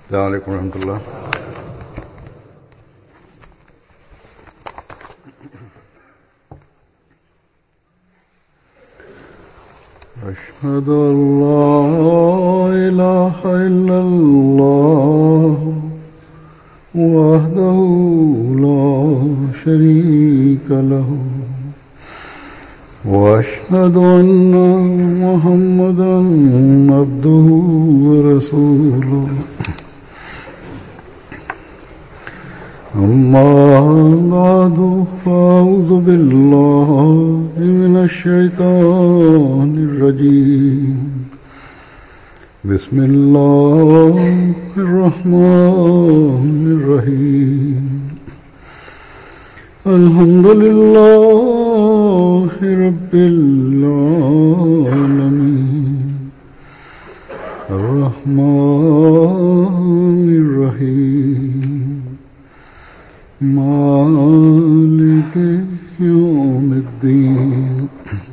السلام عليكم ورحمة الله أشهد أن لا إله إلا الله وحده لا شريك له وأشهد أن محمدا عبده ورسوله أما بعد فأعوذ بالله من الشيطان الرجيم بسم الله الرحمن الرحيم الحمد لله رب العالمين الرحمن الرحيم مالك يوم الدين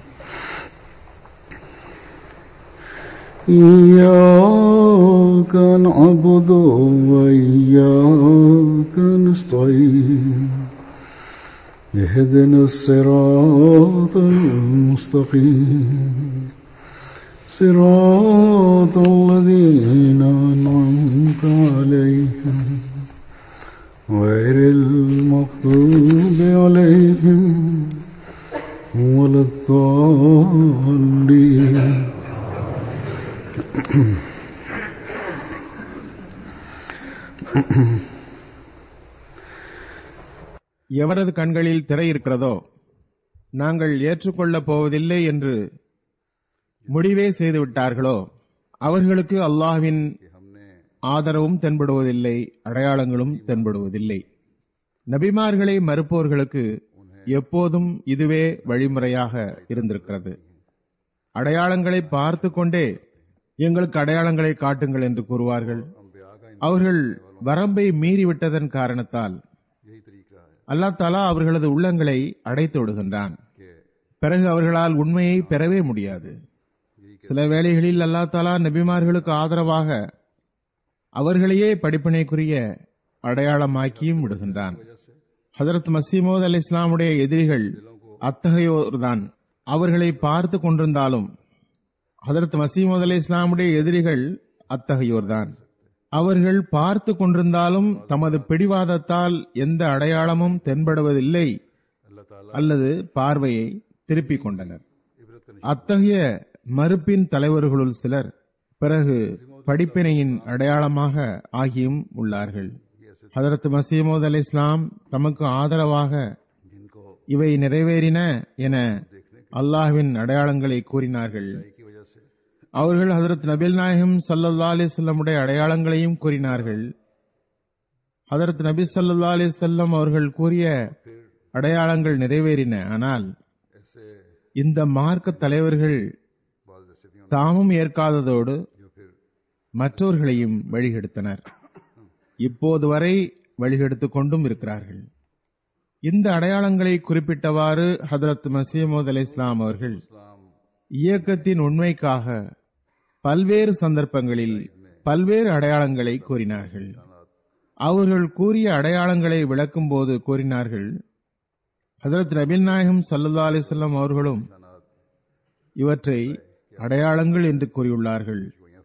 إياك نعبد وإياك نستعين اهدنا الصراط المستقيم صراط الذين أنعمت عليهم غير المغضوب عليهم ولا الضالين எவரது கண்களில் திரை இருக்கிறதோ நாங்கள் ஏற்றுக்கொள்ளப் போவதில்லை என்று முடிவே செய்து விட்டார்களோ அவர்களுக்கு அல்லாஹ்வின் ஆதரவும் தென்படுவதில்லை அடையாளங்களும் தென்படுவதில்லை நபிமார்களை மறுப்பவர்களுக்கு எப்போதும் இதுவே வழிமுறையாக இருந்திருக்கிறது அடையாளங்களை பார்த்து கொண்டே எங்களுக்கு அடையாளங்களை காட்டுங்கள் என்று கூறுவார்கள் அவர்கள் வரம்பை மீறிவிட்டதன் காரணத்தால் அல்லாஹ் தாலா அவர்களது உள்ளங்களை அடைத்து விடுகின்றான் பிறகு அவர்களால் உண்மையை பெறவே முடியாது சில வேளைகளில் அல்லாஹ் தாலா நபிமார்களுக்கு ஆதரவாக அவர்களையே படிப்பினைக்குரிய அடையாளமாக்கியும் விடுகின்றான் ஹதரத் மசீமோத் அலி இஸ்லாமுடைய எதிரிகள் அத்தகையோர்தான் அவர்களை பார்த்து கொண்டிருந்தாலும் ஹதரத் மசீமோத் அலி இஸ்லாமுடைய எதிரிகள் அத்தகையோர்தான் அவர்கள் பார்த்து கொண்டிருந்தாலும் தமது பிடிவாதத்தால் எந்த அடையாளமும் தென்படுவதில்லை அல்லது பார்வையை திருப்பிக் கொண்டனர் அத்தகைய மறுப்பின் தலைவர்களுள் சிலர் பிறகு படிப்பினையின் அடையாளமாக ஆகியும் உள்ளார்கள் ஹதரத் மசீமோத் அலி இஸ்லாம் தமக்கு ஆதரவாக இவை நிறைவேறின என அல்லாஹ்வின் அடையாளங்களை கூறினார்கள் அவர்கள் ஹதரத் நபில் நாயகம் சல்லல்லா அலிசல்லமுடைய அடையாளங்களையும் கூறினார்கள் ஹதரத் நபி சல்லா அலிசல்லம் அவர்கள் கூறிய அடையாளங்கள் நிறைவேறின ஆனால் இந்த மார்க்க தலைவர்கள் தாமும் ஏற்காததோடு மற்றவர்களையும் வழிகெடுத்தனர் இப்போது வரை வழிகெடுத்துக் கொண்டும் இருக்கிறார்கள் இந்த அடையாளங்களை குறிப்பிட்டவாறு ஹதரத் மசீமோத் அலி இஸ்லாம் அவர்கள் இயக்கத்தின் உண்மைக்காக பல்வேறு சந்தர்ப்பங்களில் பல்வேறு அடையாளங்களை கூறினார்கள் அவர்கள் கூறிய அடையாளங்களை விளக்கும் போது கூறினார்கள் ஹசரத் நபில் நாயகம் சல்லா அலிசல்லாம் அவர்களும் இவற்றை அடையாளங்கள் என்று கூறியுள்ளார்கள்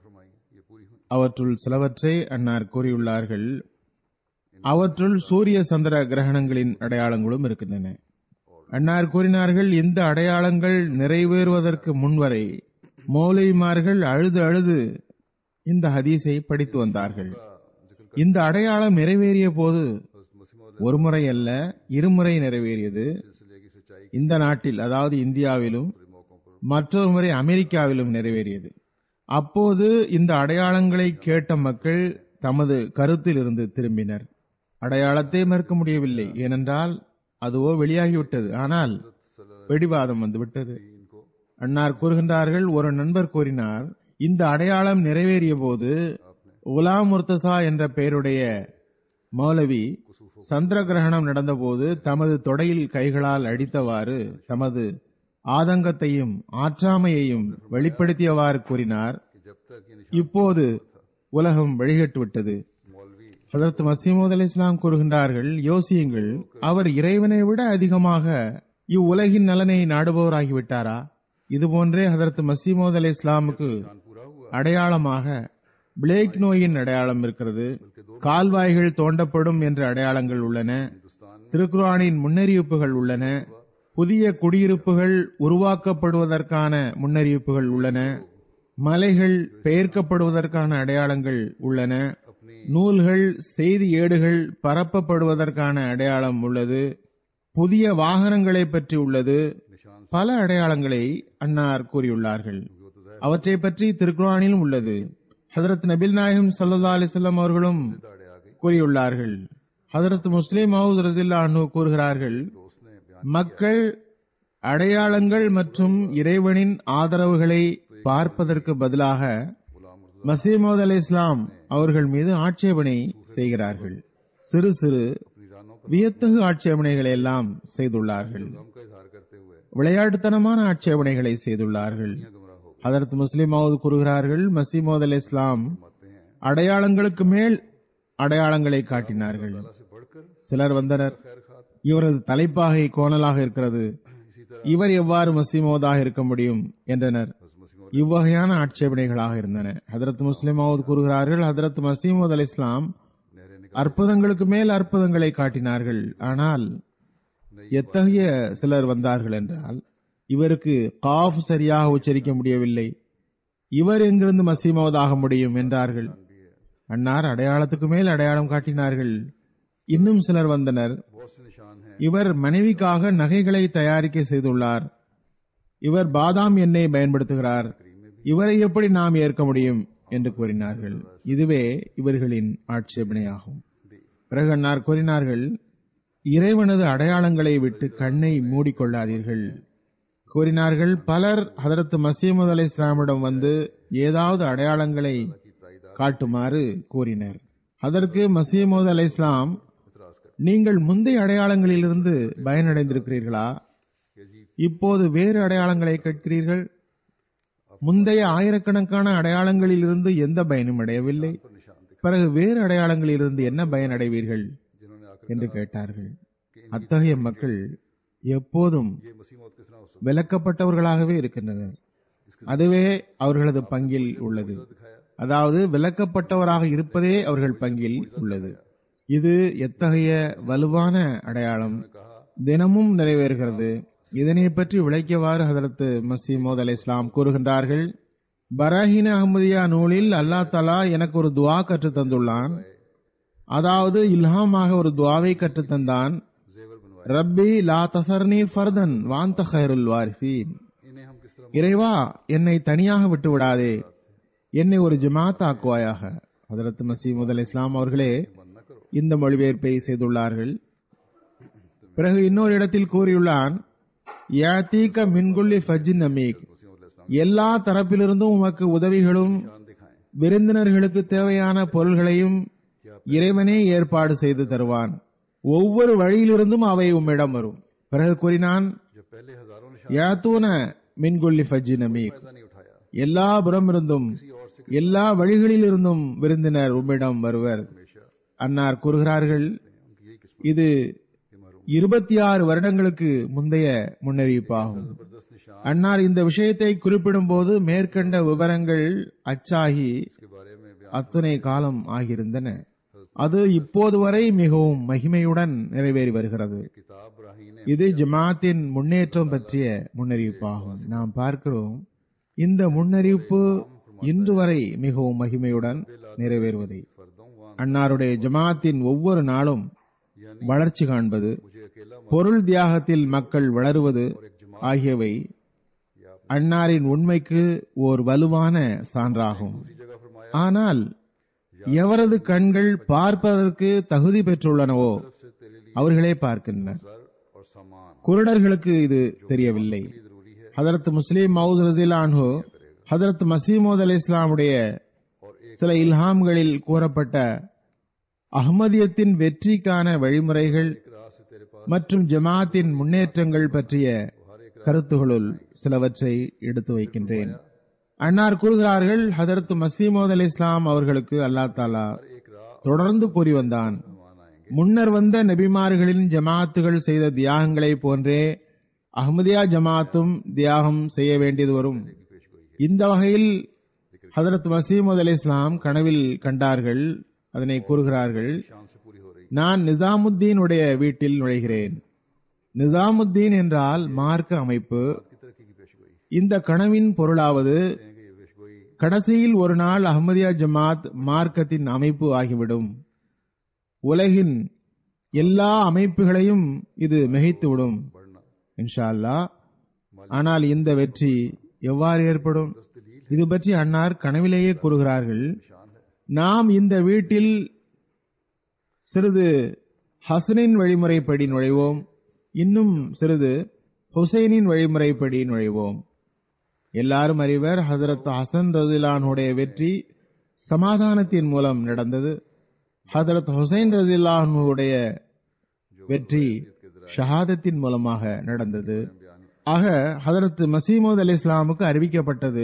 அவற்றுள் சிலவற்றை அன்னார் கூறியுள்ளார்கள் அவற்றுள் சூரிய சந்திர கிரகணங்களின் அடையாளங்களும் இருக்கின்றன அன்னார் கூறினார்கள் இந்த அடையாளங்கள் நிறைவேறுவதற்கு முன்வரை மௌலிமார்கள் அழுது அழுது இந்த ஹதீஸை படித்து வந்தார்கள் இந்த அடையாளம் நிறைவேறிய போது ஒரு முறை அல்ல இருமுறை நிறைவேறியது இந்த நாட்டில் அதாவது இந்தியாவிலும் மற்றொரு முறை அமெரிக்காவிலும் நிறைவேறியது அப்போது இந்த அடையாளங்களை கேட்ட மக்கள் தமது கருத்தில் இருந்து திரும்பினர் அடையாளத்தை மறுக்க முடியவில்லை ஏனென்றால் அதுவோ வெளியாகிவிட்டது ஆனால் வெடிவாதம் வந்துவிட்டது அன்னார் கூறுகின்றார்கள் ஒரு நண்பர் கூறினார் இந்த அடையாளம் நிறைவேறிய போது உலாம் முர்த்தசா என்ற பெயருடைய மௌலவி சந்திர கிரகணம் நடந்தபோது தமது தொடையில் கைகளால் அடித்தவாறு தமது ஆதங்கத்தையும் ஆற்றாமையையும் வெளிப்படுத்தியவாறு கூறினார் இப்போது உலகம் வழிகட்டு விட்டது ஹதரத் மசீமூத் அலி இஸ்லாம் கூறுகின்றார்கள் யோசியுங்கள் அவர் இறைவனை விட அதிகமாக இவ்வுலகின் நலனை நாடுபவராகிவிட்டாரா இதுபோன்றே ஹதரத் மசீமோத் அலி இஸ்லாமுக்கு அடையாளமாக பிளேக் நோயின் அடையாளம் இருக்கிறது கால்வாய்கள் தோண்டப்படும் என்ற அடையாளங்கள் உள்ளன திருக்குரானின் முன்னறிவிப்புகள் உள்ளன புதிய குடியிருப்புகள் உருவாக்கப்படுவதற்கான முன்னறிவிப்புகள் உள்ளன மலைகள் பெயர்க்கப்படுவதற்கான அடையாளங்கள் உள்ளன நூல்கள் செய்தி ஏடுகள் பரப்பப்படுவதற்கான அடையாளம் உள்ளது புதிய வாகனங்களை பற்றி உள்ளது பல அடையாளங்களை அன்னார் கூறியுள்ளார்கள் அவற்றை பற்றி திருக்குரானிலும் உள்ளது ஹதரத் நபில் நாயகம் சல்லா அலிசல்லாம் அவர்களும் கூறியுள்ளார்கள் ஹதரத் முஸ்லிம் மவுத் ரதில்லா அனு கூறுகிறார்கள் மக்கள் அடையாளங்கள் மற்றும் இறைவனின் ஆதரவுகளை பார்ப்பதற்கு பதிலாக மசீமோத் அலி இஸ்லாம் அவர்கள் மீது ஆட்சேபனை செய்கிறார்கள் சிறு சிறு வியத்தகு ஆட்சேபனைகளை எல்லாம் செய்துள்ளார்கள் விளையாட்டுத்தனமான ஆட்சேபனைகளை செய்துள்ளார்கள் ஹதரத் முஸ்லிம் மவுத் கூறுகிறார்கள் மசீமோத் அலி இஸ்லாம் அடையாளங்களுக்கு மேல் அடையாளங்களை காட்டினார்கள் சிலர் வந்தனர் இவரது தலைப்பாகை கோணலாக இருக்கிறது இவர் எவ்வாறு மசீமோதாக இருக்க முடியும் என்றனர் இவ்வகையான ஆட்சேபனைகளாக இருந்தன ஹதரத் முஸ்லிம் கூறுகிறார்கள் ஹதரத் மசீமோத் அலி இஸ்லாம் அற்புதங்களுக்கு மேல் அற்புதங்களை காட்டினார்கள் ஆனால் எத்தகைய சிலர் வந்தார்கள் என்றால் இவருக்கு காஃப் சரியாக உச்சரிக்க முடியவில்லை இவர் எங்கிருந்து மசீமோதாக முடியும் என்றார்கள் அன்னார் அடையாளத்துக்கு மேல் அடையாளம் காட்டினார்கள் இன்னும் சிலர் வந்தனர் இவர் மனைவிக்காக நகைகளை தயாரிக்க செய்துள்ளார் இவர் பாதாம் எண்ணெய் பயன்படுத்துகிறார் இவரை எப்படி நாம் ஏற்க முடியும் என்று கூறினார்கள் இதுவே இவர்களின் ஆட்சேபனையாகும் பிறகு அன்னார் கூறினார்கள் இறைவனது அடையாளங்களை விட்டு கண்ணை மூடிக்கொள்ளாதீர்கள் கூறினார்கள் பலர் ஹதரத் மசீமது அலி இஸ்லாமிடம் வந்து ஏதாவது அடையாளங்களை காட்டுமாறு கூறினர் அதற்கு மசீமது அலி இஸ்லாம் நீங்கள் முந்தைய அடையாளங்களிலிருந்து பயனடைந்திருக்கிறீர்களா இப்போது வேறு அடையாளங்களை கேட்கிறீர்கள் முந்தைய ஆயிரக்கணக்கான அடையாளங்களிலிருந்து எந்த பயனும் அடையவில்லை பிறகு வேறு அடையாளங்களிலிருந்து என்ன பயன் அடைவீர்கள் என்று கேட்டார்கள் அத்தகைய மக்கள் எப்போதும் விலக்கப்பட்டவர்களாகவே இருக்கின்றனர் அதுவே அவர்களது பங்கில் உள்ளது அதாவது விலக்கப்பட்டவராக இருப்பதே அவர்கள் பங்கில் உள்ளது இது எத்தகைய வலுவான அடையாளம் தினமும் நிறைவேறுகிறது இதனை பற்றி விளக்கியவாறு ஹதரத் மசீமோத் அலி இஸ்லாம் கூறுகின்றார்கள் பராஹின அஹமதியா நூலில் அல்லா தலா எனக்கு ஒரு துவா கற்றுத் தந்துள்ளான் அதாவது இல்ஹாமாக ஒரு துவாவை கற்றுத் தந்தான் ரப்பி லா தசர்னி ஃபர்தன் வாந்த ஹைருல் வாரிசீன் இறைவா என்னை தனியாக விட்டு விடாதே என்னை ஒரு ஜமாத் ஆக்குவாயாக ஹதரத் மசீமுத் அலி இஸ்லாம் அவர்களே இந்த மொழிபெயர்ப்பை செய்துள்ளார்கள் பிறகு இன்னொரு இடத்தில் கூறியுள்ளான் யாத்தீக மின்குள்ளி ஃபஜ்ஜின் அமீக் எல்லா தரப்பிலிருந்தும் உமக்கு உதவிகளும் விருந்தினர்களுக்கு தேவையான பொருள்களையும் இறைவனே ஏற்பாடு செய்து தருவான் ஒவ்வொரு வழியிலிருந்தும் அவை உம்மிடம் வரும் பிறகு கூறினான் யாத்தூன மின்குள்ளி ஃபஜ்ஜின் அமீக் எல்லா புறமிருந்தும் எல்லா வழிகளிலிருந்தும் விருந்தினர் உம்மிடம் வருவர் அன்னார் கூறுகிறார்கள் இது இருபத்தி ஆறு வருடங்களுக்கு முந்தைய முன்னறிவிப்பாகும் அன்னார் இந்த விஷயத்தை குறிப்பிடும் போது மேற்கண்ட விவரங்கள் அச்சாகி அத்துணை காலம் ஆகியிருந்தன அது இப்போது வரை மிகவும் மகிமையுடன் நிறைவேறி வருகிறது இது ஜமாத்தின் முன்னேற்றம் பற்றிய முன்னறிவிப்பாகும் நாம் பார்க்கிறோம் இந்த முன்னறிவிப்பு இன்று வரை மிகவும் மகிமையுடன் நிறைவேறுவதை அன்னாருடைய ஜமாத்தின் ஒவ்வொரு நாளும் வளர்ச்சி காண்பது பொருள் தியாகத்தில் மக்கள் வளருவது ஆகியவை அன்னாரின் உண்மைக்கு ஓர் வலுவான சான்றாகும் ஆனால் எவரது கண்கள் பார்ப்பதற்கு தகுதி பெற்றுள்ளனவோ அவர்களே பார்க்கின்றனர் குருடர்களுக்கு இது தெரியவில்லை ஹதரத் முஸ்லீம் மவுத் ரசிலான்ஹு ஹதரத் மசீமோத் அலி இஸ்லாமுடைய சில இல்ஹாம்களில் கூறப்பட்ட அஹ்மதியத்தின் வெற்றிக்கான வழிமுறைகள் மற்றும் ஜமாத்தின் முன்னேற்றங்கள் பற்றிய கருத்துகளுள் சிலவற்றை எடுத்து வைக்கின்றேன் அன்னார் கூறுகிறார்கள் ஹதரத் மசீமோத் அலி இஸ்லாம் அவர்களுக்கு அல்லா தாலா தொடர்ந்து கூறி வந்தான் முன்னர் வந்த நபிமார்களின் ஜமாத்துகள் செய்த தியாகங்களை போன்றே அஹ்மதியா ஜமாத்தும் தியாகம் செய்ய வேண்டியது வரும் இந்த வகையில் ஹதரத் மசீமது அலி இஸ்லாம் கனவில் கண்டார்கள் அதனை கூறுகிறார்கள் शान से पूरी हो रही நான் நிசாமுத்தீனுடைய வீட்டில் நுழைகிறேன் நிசாமுத்தீன் என்றால் மார்க்க அமைப்பு की तरक्की की पेशगोई இந்த கனவின் பொருளாவது कहेंगे ये पेशगोई கடைசியில் ஒரு நாள் அஹ்மதியா ஜமாத் மார்க்கத்தின் அமைப்பு ஆகிவிடும் உலகின் எல்லா அமைப்புகளையும் இது மிகைத்துவிடும் बढ़ना இன்ஷா அல்லாஹ் ஆனால் இந்த வெற்றி எவ்வாறு ஏற்படும் இது பற்றி அன்னார் கனவிலேயே கூறுகிறார்கள் शान है நாம் இந்த வீட்டில் சிறிது ஹசனின் வழிமுறைப்படி நுழைவோம் இன்னும் சிறிது ஹுசைனின் வழிமுறைப்படி நுழைவோம் எல்லாரும் அறிவர் ஹசரத் ஹசன் ரசிலானுடைய வெற்றி சமாதானத்தின் மூலம் நடந்தது ஹசரத் ஹுசைன் ரசிலானுடைய வெற்றி ஷஹாதத்தின் மூலமாக நடந்தது ஆக ஹதரத் மசீமோத் அலி இஸ்லாமுக்கு அறிவிக்கப்பட்டது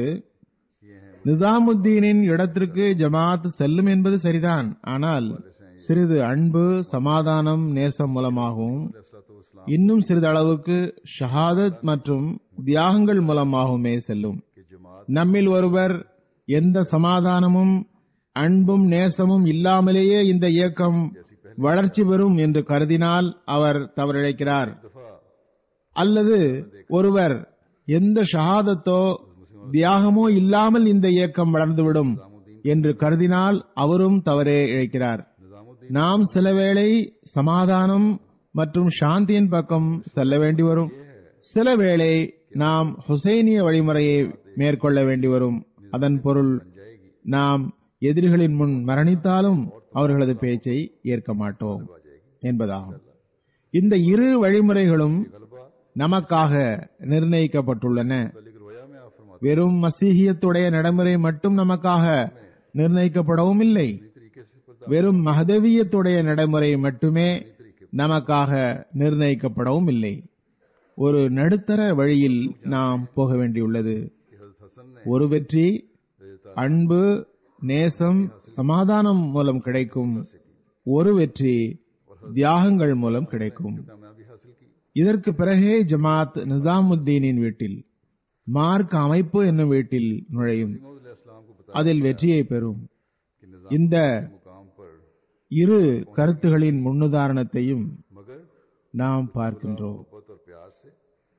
நிசாமுத்தீனின் இடத்திற்கு ஜமாத் செல்லும் என்பது சரிதான் ஆனால் சிறிது அன்பு சமாதானம் நேசம் மூலமாகவும் इस्लाम இன்னும் சிறிது அளவுக்கு ஷஹாதத் மற்றும் தியாகங்கள் மூலமாகவுமே செல்லும் के जमात நம்மில் ஒருவர் எந்த சமாதானமும் அன்பும் நேசமும் இல்லாமலேயே இந்த இயக்கம் வளர்ச்சி பெறும் என்று கருதினால் அவர் தவறிழைக்கிறார் दफा அல்லது ஒருவர் எந்த ஷஹாதத்தோ தியாகமோ இல்லாமல் இந்த இயக்கம் வளர்ந்துவிடும் என்று கருதினால் அவரும் தவறே இழைக்கிறார் निजामुद्दीन நாம் சில வேளை சமாதானம் மற்றும் சாந்தியின் பக்கம் செல்ல வேண்டி வரும் சில வேளை நாம் ஹுசைனிய வழிமுறையை மேற்கொள்ள வேண்டி வரும் அதன் பொருள் நாம் எதிரிகளின் முன் மரணித்தாலும் அவர்களது பேச்சை ஏற்க மாட்டோம் என்பதாகும் இந்த இரு வழிமுறைகளும் நமக்காக நிர்ணயிக்கப்பட்டுள்ளன तलिक रोया में आप फरमाते வெறும் மசீகியத்துடைய நடைமுறை மட்டும் நமக்காக நிர்ணயிக்கப்படவும் இல்லை तरीके से पर வெறும் மஹதவியத்துடைய நடைமுறை மட்டுமே நமக்காக நிர்ணயிக்கப்படவும் இல்லை ஒரு நடுத்தர வழியில் நாம் போக வேண்டியுள்ளது कि हजरत हसन ने ஒரு வெற்றி அன்பு நேசம் சமாதானம் மூலம் கிடைக்கும் ஒரு வெற்றி தியாகங்கள் மூலம் கிடைக்கும் कामयाबी हासिल की இதற்கு பிறகே ஜமாத் நிசாமுத்தீனின் வீட்டில் மார்க் அமைப்பு என்னும் வீட்டில் நுழையும் मोहम्मद इस्लाम को बता அதில் வெற்றியை பெறும் कि निजाम இந்த मुकाम पर இரு கருத்துகளின் முன்னுதாரணத்தையும் मगर நாம் பார்க்கின்றோம் मोहब्बत और प्यार से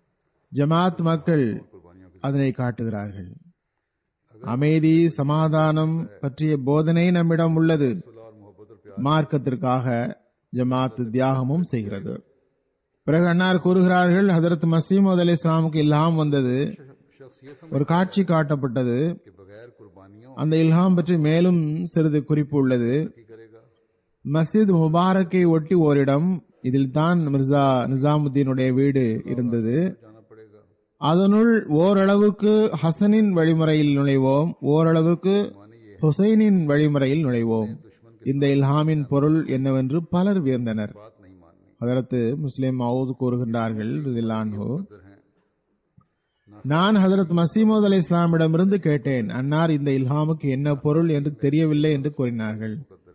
ஜமாத் மக்கள் कुर्बानियों के அதனை காட்டுகிறார்கள் அமைதி சமாதானம் பற்றிய போதனை நம்மிடம் உள்ளது सुलह और मोहब्बत और प्यार மார்க்கத்திற்காக ஜமாத் தியாகமும் செய்கிறது பிறகு அன்னார் கூறுகிறார்கள் ஹதரத் மசீமது அலி இஸ்லாமுக்கு இல்ஹாம் வந்தது शख्स ये समझ ஒரு காட்சி காட்டப்பட்டது के बगैर कुर्बानियों அந்த இல்ஹாம் பற்றி மேலும் சிறிது குறிப்பு உள்ளது की करेगा மஸ்ஜித் முபாரக்கை ஒட்டி ஓரிடம் இதில் தான் மிர்சா நிசாமுத்தீனுடைய வீடு இருந்தது जाना पड़ेगा அதனுள் ஓரளவுக்கு ஹசனின் வழிமுறையில் நுழைவோம் ஓரளவுக்கு ஹுசைனின் வழிமுறையில் நுழைவோம் இந்த இல்ஹாமின் பொருள் என்னவென்று பலர் வியந்தனர் बात नहीं माननी ஹதரத்து முஸ்லிம் மவுத் கூறுகின்றார்கள் ரலியல்லாஹு इधर हैं நான் ஹதரத் மசீமோத் அலி இஸ்லாமிடமிருந்து கேட்டேன் அன்னார் இந்த இல்ஹாமுக்கு என்ன பொருள் என்று தெரியவில்லை என்று கூறினார்கள்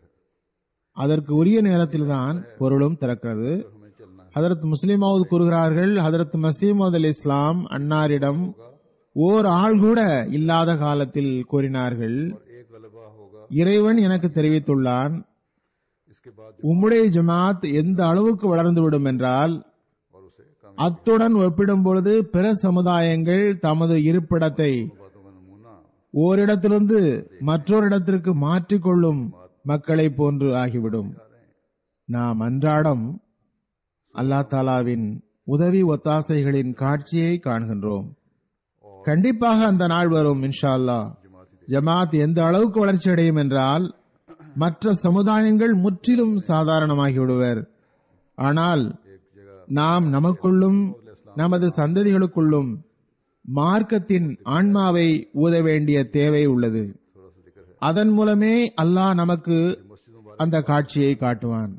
அதற்கு உரிய நேரத்தில்தான் பொருளும் திறக்கிறது हमें चलना ஹதரத் முஸ்லிம் மவுத் கூறுகிறார்கள் ஹதரத் மசீமோத் அலி இஸ்லாம் அன்னாரிடம் ஓர் ஆள் கூட இல்லாத காலத்தில் கூறினார்கள் और एक गलबा होगा இறைவன் எனக்கு தெரிவித்துள்ளான் इसके बाद உம்முடைய ஜமாத் எந்த அளவுக்கு வளர்ந்துவிடும் என்றால் और उसे काम அத்துடன் ஒப்பிடும் பொழுது பிற சமுதாயங்கள் தமது இருப்பிடத்தை बातों का नमूना ஓரிடத்திலிருந்து மற்றொரு இடத்திற்கு மாற்றிக்கொள்ளும் மக்களை போன்று ஆகிவிடும் நாம் அன்றாடம் அல்லாஹ் தாலாவின் உதவி ஒத்தாசைகளின் காட்சியை காண்கின்றோம் கண்டிப்பாக அந்த நாள் வரும் இன்ஷா அல்லாஹ் ஜமாத் எந்த அளவுக்கு வளர்ச்சி அடையும் என்றால் மற்ற சமுதாயங்கள் முற்றிலும் சாதாரணமாகி விடுவர் ஆனால் நாம் நமக்குள்ளும் நமது சந்ததிகளுக்குள்ளும் மார்க்கத்தின் ஆன்மாவை ஊத வேண்டிய தேவை உள்ளது அதன் மூலமே அல்லாஹ் நமக்கு அந்த காட்சியை காட்டுவான்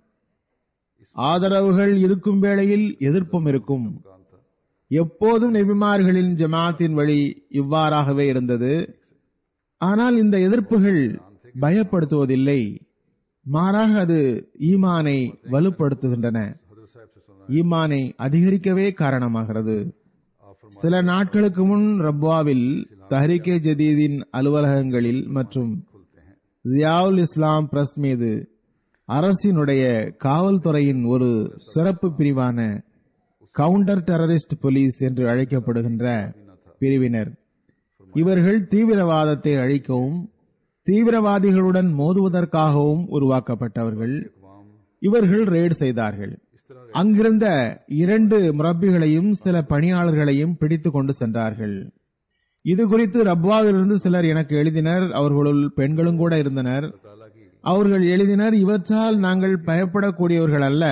ஆதரவுகள் இருக்கும் வேளையில் எதிர்ப்பும் இருக்கும் எப்போதும் நெபிமார்களின் ஜமாத்தின் வழி இவ்வாறாகவே இருந்தது ஆனால் இந்த எதிர்ப்புகள் பயப்படுத்துவதில்லை மாறாக அது ஈமானை வலுப்படுத்துகின்றன हजरत साहब से सुना ஈமானை அதிகரிக்கவே காரணமாகிறது சில நாட்களுக்கு முன் ரப்வாவில் தஹரிகே ஜதீதின் அலுவலகங்களில் மற்றும் ஜியாவுல் இஸ்லாம் பிரஸ் மீது அரசினுடைய காவல்துறையின் ஒரு சிறப்பு பிரிவான கவுண்டர் டெரரிஸ்ட் போலீஸ் என்று அழைக்கப்படுகின்ற பிரிவினர் இவர்கள் தீவிரவாதத்தை அழிக்கவும் தீவிரவாதிகளுடன் மோதுவதற்காகவும் உருவாக்கப்பட்டவர்கள் இவர்கள் ரெய்டு செய்தார்கள் அங்கிருந்த இரண்டு முரப்பிகளையும் சில பணியாளர்களையும் பிடித்துக் கொண்டு சென்றார்கள் இது குறித்து ரப்வாவிலிருந்து சிலர் எனக்கு எழுதினர் அவர்களுள் பெண்களும் கூட இருந்தனர் அவர்கள் எழுதினர் இவற்றால் நாங்கள் பயப்படக்கூடியவர்கள் அல்ல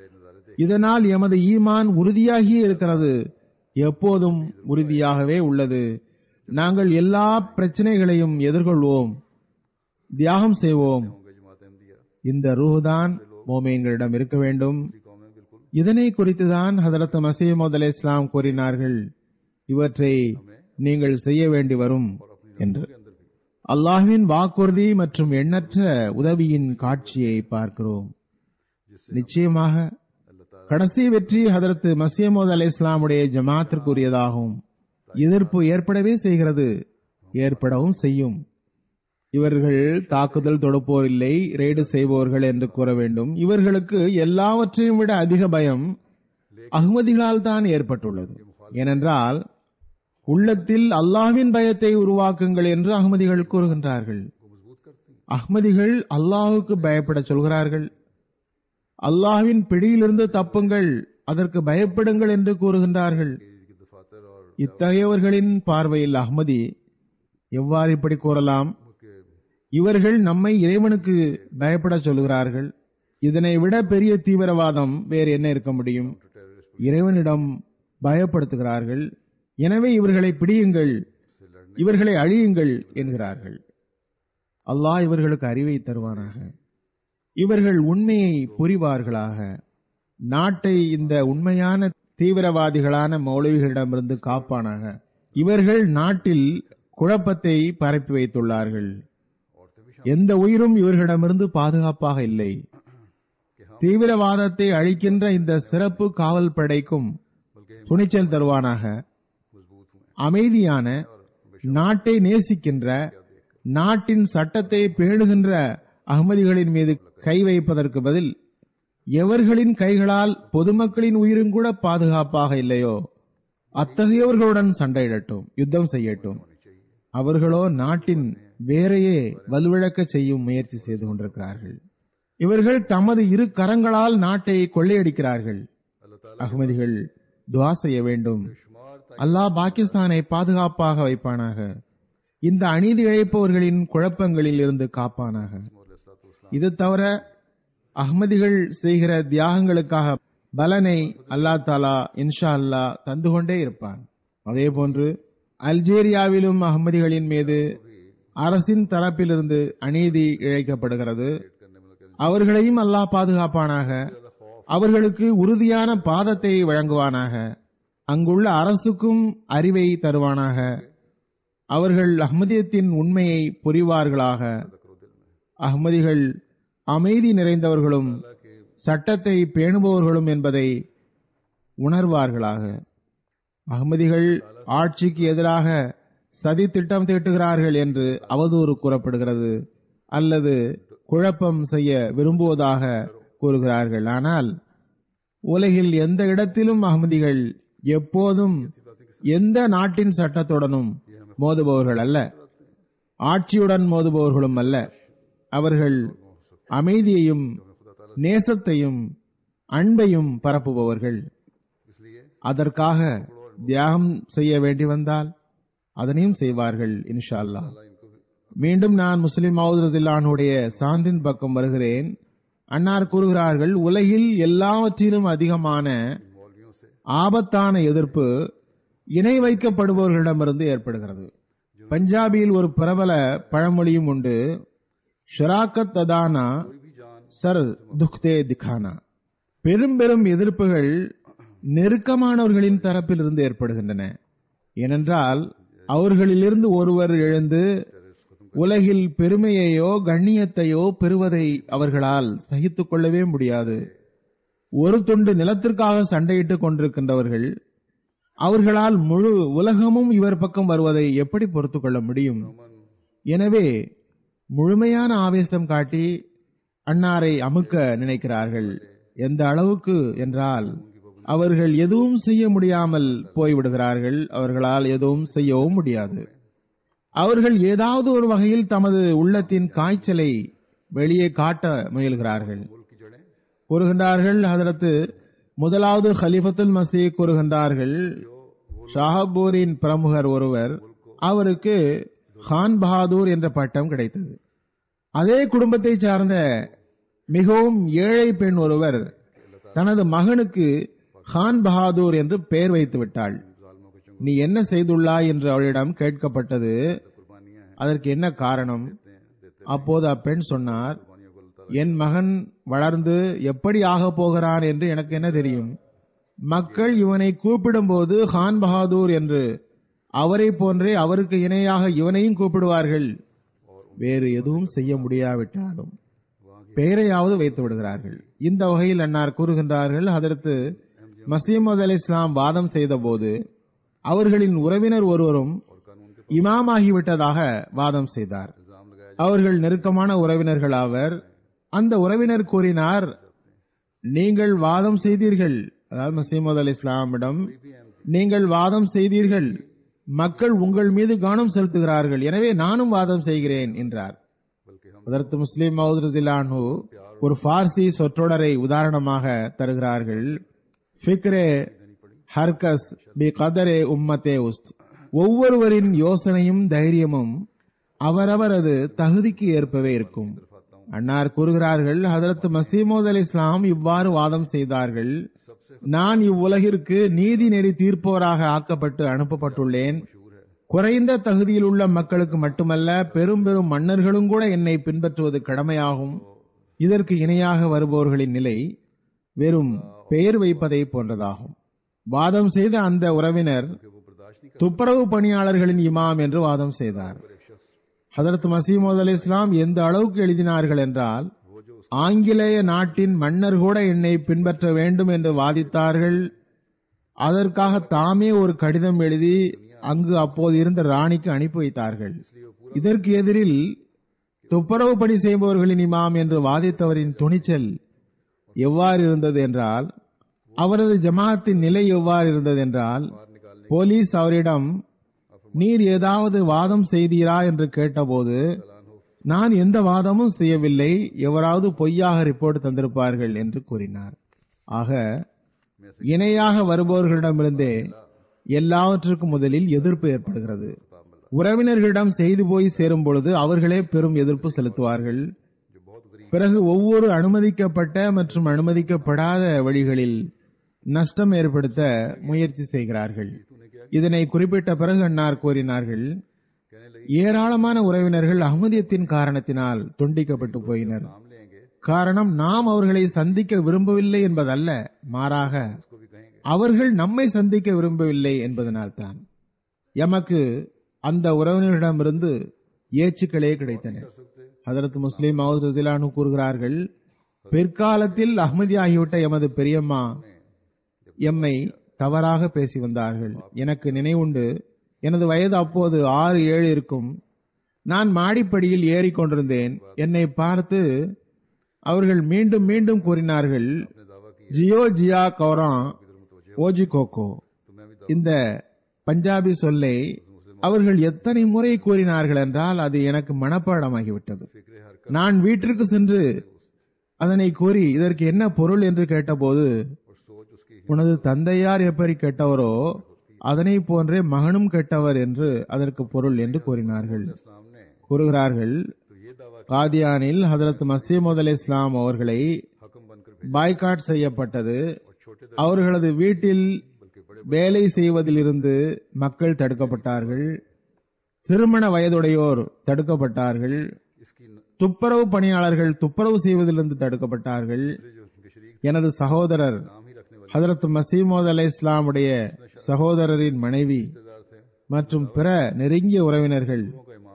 இதனால் எமது ஈமான் உறுதியாகியே இருக்கிறது எப்போதும் உறுதியாகவே உள்ளது நாங்கள் எல்லா பிரச்சனைகளையும் எதிர்கொள்வோம் தியாகம் செய்வோம் होंगे जमात अहमदिया இந்த ரூஹுதான் மோமீன்களிடம் இருக்க வேண்டும் कौमें बिल्कुल இதனை குறித்துதான் ஹதரத் மசீமது அலை இஸ்லாம் கூறினார்கள் இவற்றை நீங்கள் செய்ய வேண்டி வரும் என்று அல்லாஹ்வின் வாக்குறுதி மற்றும் எண்ணற்ற உதவியின் காட்சியை பார்க்கிறோம் நிச்சயமாக கடைசி வெற்றி ஹதரத் மசீமது அலை இஸ்லாமுடைய ஜமாத்திற்குரியதாகும் எதிர்ப்பு ஏற்படவே செய்கிறது ஏற்படவும் செய்யும் இவர்கள் தாக்குதல் தொடுப்போர் இல்லை ரெய்டு செய்பவர்கள் என்று கூற வேண்டும் இவர்களுக்கு எல்லாவற்றையும் விட அதிக பயம் அகமதிகளால் தான் ஏற்பட்டுள்ளது ஏனென்றால் உள்ளத்தில் அல்லாஹ்வின் பயத்தை உருவாக்குங்கள் என்று அகமதிகள் கூறுகின்றார்கள் அஹ்மதிகள் அல்லாஹுக்கு பயப்பட சொல்கிறார்கள் அல்லாஹ்வின் பிடியிலிருந்து தப்புங்கள் அதற்கு பயப்படுங்கள் என்று கூறுகின்றார்கள் की दफातर और இத்தகையவர்களின் பார்வையில் அஹ்மதி எவ்வாறு இப்படி கூறலாம் இவர்கள் நம்மை இறைவனுக்கு பயப்பட சொல்கிறார்கள் இதனை விட பெரிய தீவிரவாதம் வேறு என்ன இருக்க முடியும் இறைவனிடம் பயப்படுத்துகிறார்கள் எனவே இவர்களை பிடியுங்கள் இவர்களை அழியுங்கள் என்கிறார்கள் அல்லாஹ் இவர்களுக்கு அறிவை தருவானாக இவர்கள் உண்மையை புரிவார்களாக நாட்டை இந்த உண்மையான தீவிரவாதிகளான மௌலவிகளிடமிருந்து காப்பானாக இவர்கள் நாட்டில் குழப்பத்தை பரப்பி வைத்துள்ளார்கள் எந்த உயிரும் இவர்களிடமிருந்து பாதுகாப்பாக இல்லை தீவிரவாதத்தை அழிக்கின்ற இந்த சிறப்பு காவல் படைக்கும் துணிச்சல் தருவானாக मजबूत हुए அமைதியான நாட்டை நேசிக்கின்ற நாட்டின் சட்டத்தை பேணுகின்ற அகமதிகளின் மீது கை வைப்பதற்கு பதில் எவர்களின் கைகளால் பொதுமக்களின் உயிரும் கூட பாதுகாப்பாக இல்லையோ அத்தகையவர்களுடன் சண்டையிடட்டும் யுத்தம் செய்யட்டும் அவர்களோ நாட்டின் வேரையே வலுவிழக்க செய்யும் முயற்சி செய்து கொண்டிருக்கிறார்கள் இவர்கள் தமது இரு கரங்களால் நாட்டை கொள்ளையடிக்கிறார்கள் அகமதிகள் துவா செய்ய வேண்டும் அல்லாஹ் பாகிஸ்தானை பாதுகாப்பாக வைப்பானாக இந்த அநீதி இழைப்பவர்களின் குழப்பங்களில் இருந்து காப்பானாக இது தவிர அஹ்மதிகள் செய்கிற தியாகங்களுக்காக பலனை அல்லாஹ் தாலா இன்ஷா அல்லாஹ் தந்து கொண்டே இருப்பான் அதே போன்று அல்ஜீரியாவிலும் அகமதிகளின் மீது அரசின் தரப்பிலிருந்து அநீதி இழைக்கப்படுகிறது அவர்களையும் அல்லாஹ் பாதுகாப்பானாக அவர்களுக்கு உறுதியான பாதத்தை வழங்குவானாக அங்குள்ள அரசுக்கும் அறிவை தருவானாக அவர்கள் அஹ்மதியத்தின் உண்மையை புரிவார்களாக அஹ்மதிகள் அமைதி நிறைந்தவர்களும் சட்டத்தை பேணுபவர்களும் என்பதை உணர்வார்களாக அகமதிகள் ஆட்சிக்கு எதிராக சதி திட்டம் தீட்டுகிறார்கள் என்று அவதூறு கூறப்படுகிறது அல்லது குழப்பம் செய்ய விரும்புவதாக கூறுகிறார்கள் ஆனால் உலகில் எந்த இடத்திலும் அகமதிகள் எப்போதும் எந்த நாட்டின் சட்டத்துடனும் மோதுபவர்கள் அல்ல ஆட்சியுடன் மோதுபவர்களும் அல்ல அவர்கள் அமைதியையும் நேசத்தையும் அன்பையும் பரப்புபவர்கள் इसलिए அதற்காக தியாகம் செய்ய வேண்டி வந்தால் அதனையும் செய்வார்கள் இன்ஷா அல்லாஹ் மீண்டும் நான் முஸ்லிம் மவுதுல்லானுடைய சான்றின் பக்கம் வருகிறேன் அன்னார் கூறுகிறார்கள் உலகில் எல்லாவற்றிலும் அதிகமான मौलवियों से ஆபத்தான எதிர்ப்பு இணை வைக்கப்படுபவர்களிடமிருந்து ஏற்படுகிறது பஞ்சாபியில் ஒரு பிரபல பழமொழியும் உண்டு ஷராக்கத் ததானா சர் துக்தே திகானா பெரும் பெரும் எதிர்ப்புகள் நெருக்கமானவர்களின் தரப்பிலிருந்து ஏற்படுகின்றன ஏனென்றால் அவர்களிலிருந்து ஒருவர் எழுந்து உலகில் பெருமையையோ கண்ணியத்தையோ பெறுவதை அவர்களால் சகித்துக் கொள்ளவே முடியாது ஒரு துண்டு நிலத்திற்காக சண்டையிட்டுக் கொண்டிருக்கின்றவர்கள் அவர்களால் முழு உலகமும் இவர் பக்கம் வருவதை எப்படி பொறுத்துக் கொள்ள முடியும் எனவே முழுமையான ஆவேசம் காட்டி அன்னாரை அமுக்க நினைக்கிறார்கள் எந்த அளவுக்கு என்றால் அவர்கள் எதுவும் செய்ய முடியாமல் போய்விடுகிறார்கள் அவர்களால் எதுவும் செய்யவும் முடியாது அவர்கள் ஏதாவது ஒரு வகையில் தமது உள்ளத்தின் காய்ச்சலை வெளியே காட்ட முயல்கிறார்கள் मुल्क की जड़ें கூறுகின்றார்கள் ஹதரத்து முதலாவது ஹலிஃபத்துல் மசீ கூறுகின்றார்கள் ஷாஹபூரின் பிரமுகர் ஒருவர் அவருக்கு கான் பஹாதூர் என்ற பட்டம் கிடைத்தது அதே குடும்பத்தை சார்ந்த மிகவும் ஏழை பெண் ஒருவர் தனது மகனுக்கு கான் பஹாதூர் என்று பெயர் வைத்து விட்டாள் जालमों को நீ என்ன செய்துள்ளாய் என்று அவளிடம் கேட்கப்பட்டது कुर्बानियां हैं அதற்கு என்ன காரணம் देते அப்போது அப்பெண் சொன்னார் कुर्बानियों को अल्लाह என் மகன் வளர்ந்து எப்படி ஆகப் போகிறான் என்று எனக்கு என்ன தெரியும் மக்கள் இவனை கூப்பிடும்போது கான் பஹாதூர் என்று அவரை போன்றே அவருக்கு இணையாக இவனையும் கூப்பிடுவார்கள் வேறு எதுவும் செய்ய முடியாவிட்டாலும் பெயரையாவது வைத்து விடுகிறார்கள் இந்த வகையில் அன்னார் கூறுகின்றார்கள் அதற்கு மசீமது அலி இஸ்லாம் வாதம் செய்தபோது அவர்களின் உறவினர் ஒருவரும் और कानून के இமாமாகிவிட்டதாக வாதம் செய்தார் इल्जाम लगाया அவர்கள் நெருக்கமான உறவினர்கள் ஆவர் அந்த உறவினர் கூறினார் நீங்கள் வாதம் செய்தீர்கள் அதாவது மசீமது அலி இஸ்லாமிடம் நீங்கள் வாதம் செய்தீர்கள் மக்கள் உங்கள் மீது கவனம் செலுத்துகிறார்கள் எனவே நானும் வாதம் செய்கிறேன் என்றார் बल्कि हम அதற்கு முஸ்லிம் மவுதுலானு ஒரு பார்சி சொற்றொடரை உதாரணமாக தருகிறார்கள் ஃபிக்ரே ஹர்கஸ் பி கதரே உம்மத்தே உஸ்த் ஒவ்வொருவரின் யோசனையும் தைரியமும் அவரவரது தகுதிக்கு ஏற்பவே இருக்கும் அன்னார் கூறுகிறார்கள் ஹதரத் மசீமோத் அலி இஸ்லாம் இவ்வாறு வாதம் செய்தார்கள் நான் இவ்வுலகிற்கு நீதி நெறி தீர்ப்போராக ஆக்கப்பட்டு அனுப்பப்பட்டுள்ளேன் குறைந்த தகுதியில் உள்ள மக்களுக்கு மட்டுமல்ல பெரும் பெரும் மன்னர்களும் கூட என்னை பின்பற்றுவது கடமையாகும் இதற்கு இணையாக வருபவர்களின் நிலை வெறும் பெயர் வைப்பதை போன்றதாகும் வாதம் செய்த அந்த உறவினர் कि वो बर्दाश्त नहीं துப்புரவு பணியாளர்களின் இமாம் என்று வாதம் செய்தார் कर एक शख्स ஹதரத் மசீமோத் அலி இஸ்லாம் எந்த அளவுக்கு எழுதினார்கள் என்றால் वो जो ஆங்கிலேய நாட்டின் மன்னர் கூட என்னை பின்பற்ற வேண்டும் என்று வாதித்தார்கள் அதற்காக தாமே ஒரு கடிதம் எழுதி அங்கு அப்போது இருந்த ராணிக்கு அனுப்பி வைத்தார்கள் இதற்கு எதிரில் துப்புரவு பணி செய்பவர்களின் இமாம் என்று வாதித்தவரின் துணிச்சல் எவ்வாறு இருந்தது என்றால் அவரது ஜமாத்தின் நிலை எவ்வாறு இருந்தது என்றால் போலீஸ் அவரிடம் நீர் ஏதாவது வாதம் செய்தீரா என்று கேட்டபோது நான் எந்த வாதமும் செய்யவில்லை எவராவது பொய்யாக ரிப்போர்ட் தந்திருப்பார்கள் என்று கூறினார் ஆக இணையாக வருபவர்களிடமிருந்தே எல்லாவற்றுக்கும் முதலில் எதிர்ப்பு ஏற்படுகிறது உறவினர்களிடம் செய்து போய் சேரும் பொழுது அவர்களே பெரும் எதிர்ப்பு செலுத்துவார்கள் जो बहुत गरीब பிறகு ஒவ்வொரு அனுமதிக்கப்பட்ட மற்றும் அனுமதிக்கப்படாத வழிகளில் நஷ்டம் ஏற்படுத்த முயற்சி செய்கிறார்கள் இதனை குறிப்பிட்ட பிறகு அன்னார் கூறினார்கள் कहने लगी ஏராளமான உறவினர்கள் அகமதியத்தின் காரணத்தினால் துண்டிக்கப்பட்டு போயினர் नाम लेंगे காரணம் நாம் அவர்களை சந்திக்க விரும்பவில்லை என்பதல்ல மாறாக उसको भी कहेंगे அவர்கள் நம்மை சந்திக்க விரும்பவில்லை என்பதனால்தான் எமக்கு அந்த உறவினர்களிடமிருந்து ஏச்சுக்களே கிடைத்தன कर सकते ஹதரத் முஸ்லிம் மவுத் ரசிலானு கூறுகிறார்கள் பிற்காலத்தில் அஹ்மதி ஆகிவிட்ட எமது பெரியம்மா எம்மை தவறாக பேசி வந்தார்கள் எனக்கு நினைவுண்டு எனது வயது அப்போது ஆறு ஏழு இருக்கும் நான் மாடிப்படியில் ஏறிக்கொண்டிருந்தேன் என்னை பார்த்து அவர்கள் மீண்டும் மீண்டும் கூறினார்கள் ने दावा किया ஜியோ ஜியா கௌரான் इधर मुतवज्जह ஓஜி கோகோ तो मैं भी இந்த பஞ்சாபி சொல்லை அவர்கள் எத்தனை முறை கூறினார்கள் என்றால் அது எனக்கு மனப்பாடமாகிவிட்டது फिक्र हर நான் வீட்டிற்கு சென்று அதனை கூறி இதற்கு என்ன பொருள் என்று கேட்டபோது और सोच उसकी உனது தந்தையார் எப்படி கெட்டவரோ அதனை போன்றே மகனும் கெட்டவர் என்று அதற்கு பொருள் என்று கூறினார்கள் इस्लाम ने கூறுகிறார்கள் तो ये दावा காதியானில் ஹதரத் மசீமது அலி இஸ்லாம் அவர்களை हकम बनकर भेजा பாய்காட் செய்யப்பட்டது और छोटे அவர்களது வீட்டில் बल्कि बड़े வேலை செய்வதிலிருந்து மக்கள் தடுக்கப்பட்டார்கள் திருமண வயதுடையோர் தடுக்கப்பட்டார்கள் इसकी न- துப்புரவு பணியாளர்கள் துப்புரவு செய்வதிலிருந்து தடுக்கப்பட்டார்கள் दूसरे जो उनके शरीक எனது சகோதரர் नाम ही रखने वाले ஹதரத் மசீமோத் அலை இஸ்லாமுடைய சகோதரரின் மனைவி रिश्तेदार थे மற்றும் பிற நெருங்கிய உறவினர்கள் लोगों का इमाम होने का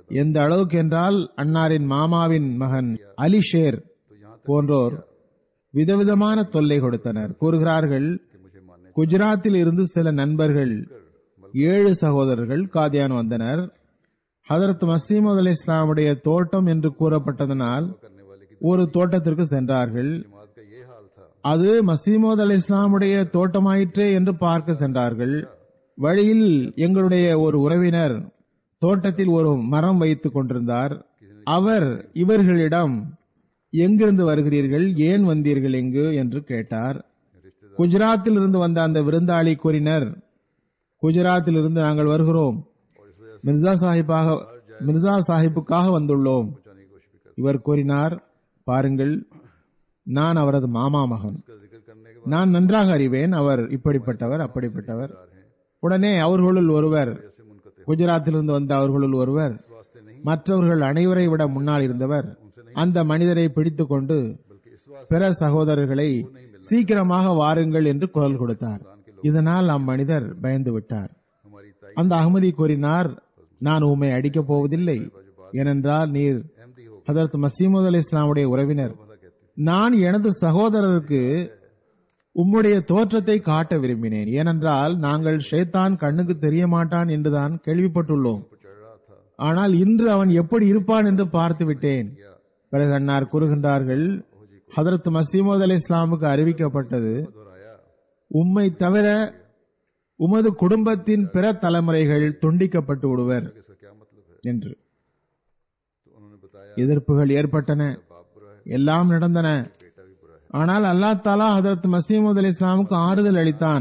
எந்த அளவுக்கு என்றால் அன்னாரின் மாமாவின் மகன் அலி ஷேர் போன்றோர் விதவிதமான தொல்லை கொடுத்தனர் கூறுகிறார்கள் कि मुझे मानने குஜராத்தில் இருந்து சில நண்பர்கள் ஏழு சகோதரர்கள் காதியான் வந்தனர் ஹதரத் மசீமது அலி இஸ்லாமுடைய தோட்டம் என்று கூறப்பட்டதனால் करने वाले की ஒரு தோட்டத்திற்கு சென்றார்கள் जमात का ये हाल था அது மசீமோத் அலி இஸ்லாமுடைய தோட்டமாயிற்றே என்று பார்க்க சென்றார்கள் வழியில் எங்களுடைய ஒரு உறவினர் தோட்டத்தில் ஒரு மரம் வைத்துக் கொண்டிருந்தார் அவர் இவர்களிடம் எங்கிருந்து வருகிறீர்கள் ஏன் வந்தீர்கள் எங்கு என்று கேட்டார் குஜராத்தில் இருந்து வந்த அந்த விருந்தாளி கூறினர் குஜராத்தில் இருந்து நாங்கள் வருகிறோம் மிர்சா சாஹிப்பாக மிர்சா சாஹிப்புக்காக வந்துள்ளோம் जाने की कोशिश भी कर இவர் கூறினார் பாருங்கள் நான் அவரது மாமா மகன் उसका जिक्र करने के நான் நன்றாக அறிவேன் அவர் இப்படிப்பட்டவர் அப்படிப்பட்டவர் बाद हैं உடனே அவர்களுள் ஒருவர் ऐसे मुनकते குஜராத்திலிருந்து வந்த அவர்களுள் ஒருவர் वास्ते नहीं மற்றவர்கள் அனைவரை விட முன்னால் இருந்தவர் அந்த மனிதரை பிடித்துக் கொண்டு बल्कि इस वास्ते பிற சகோதரர்களை சீக்கிரமாக வாருங்கள் என்று குரல் கொடுத்தார் இதனால் அம்மனிதர் பயந்து விட்டார் हमारी ताई அந்த அகமதி கூறினார் நான் உம்மை அடிக்கப் போவதில்லை ஏனென்றால் நீர் अहमदी हो ஹதரத் மசீமுத் அலி இஸ்லாமுடைய உறவினர் भला कहती நான் எனது சகோதரருக்கு உம்முடைய தோற்றத்தை காட்ட விரும்பினேன் ஏனென்றால் நாங்கள் ஷேத்தான் கண்ணுக்கு தெரிய மாட்டான் என்றுதான் கேள்விப்பட்டுள்ளோம் चढ़ रहा था ஆனால் இன்று அவன் எப்படி இருப்பான் என்று பார்த்து விட்டேன் பிறகு அன்னார் கூறுகின்றார்கள் ஹதரத் மசீமோத் அலி இஸ்லாமுக்கு அறிவிக்கப்பட்டது दोहराया உம்மை தவிர உமது குடும்பத்தின் பிற தலைமுறைகள் துண்டிக்கப்பட்டு விடுவர் कि इसका क्या मतलब है என்று तो उन्होंने बताया எதிர்ப்புகள் ஏற்பட்டன बाप बुरा है எல்லாம் நடந்தன बेटा भी बुरा है ஆனால் அல்லாஹ் தாலா ஹதரத் மசீமுத் அலி இஸ்லாமுக்கு ஆறுதல் அளித்தான்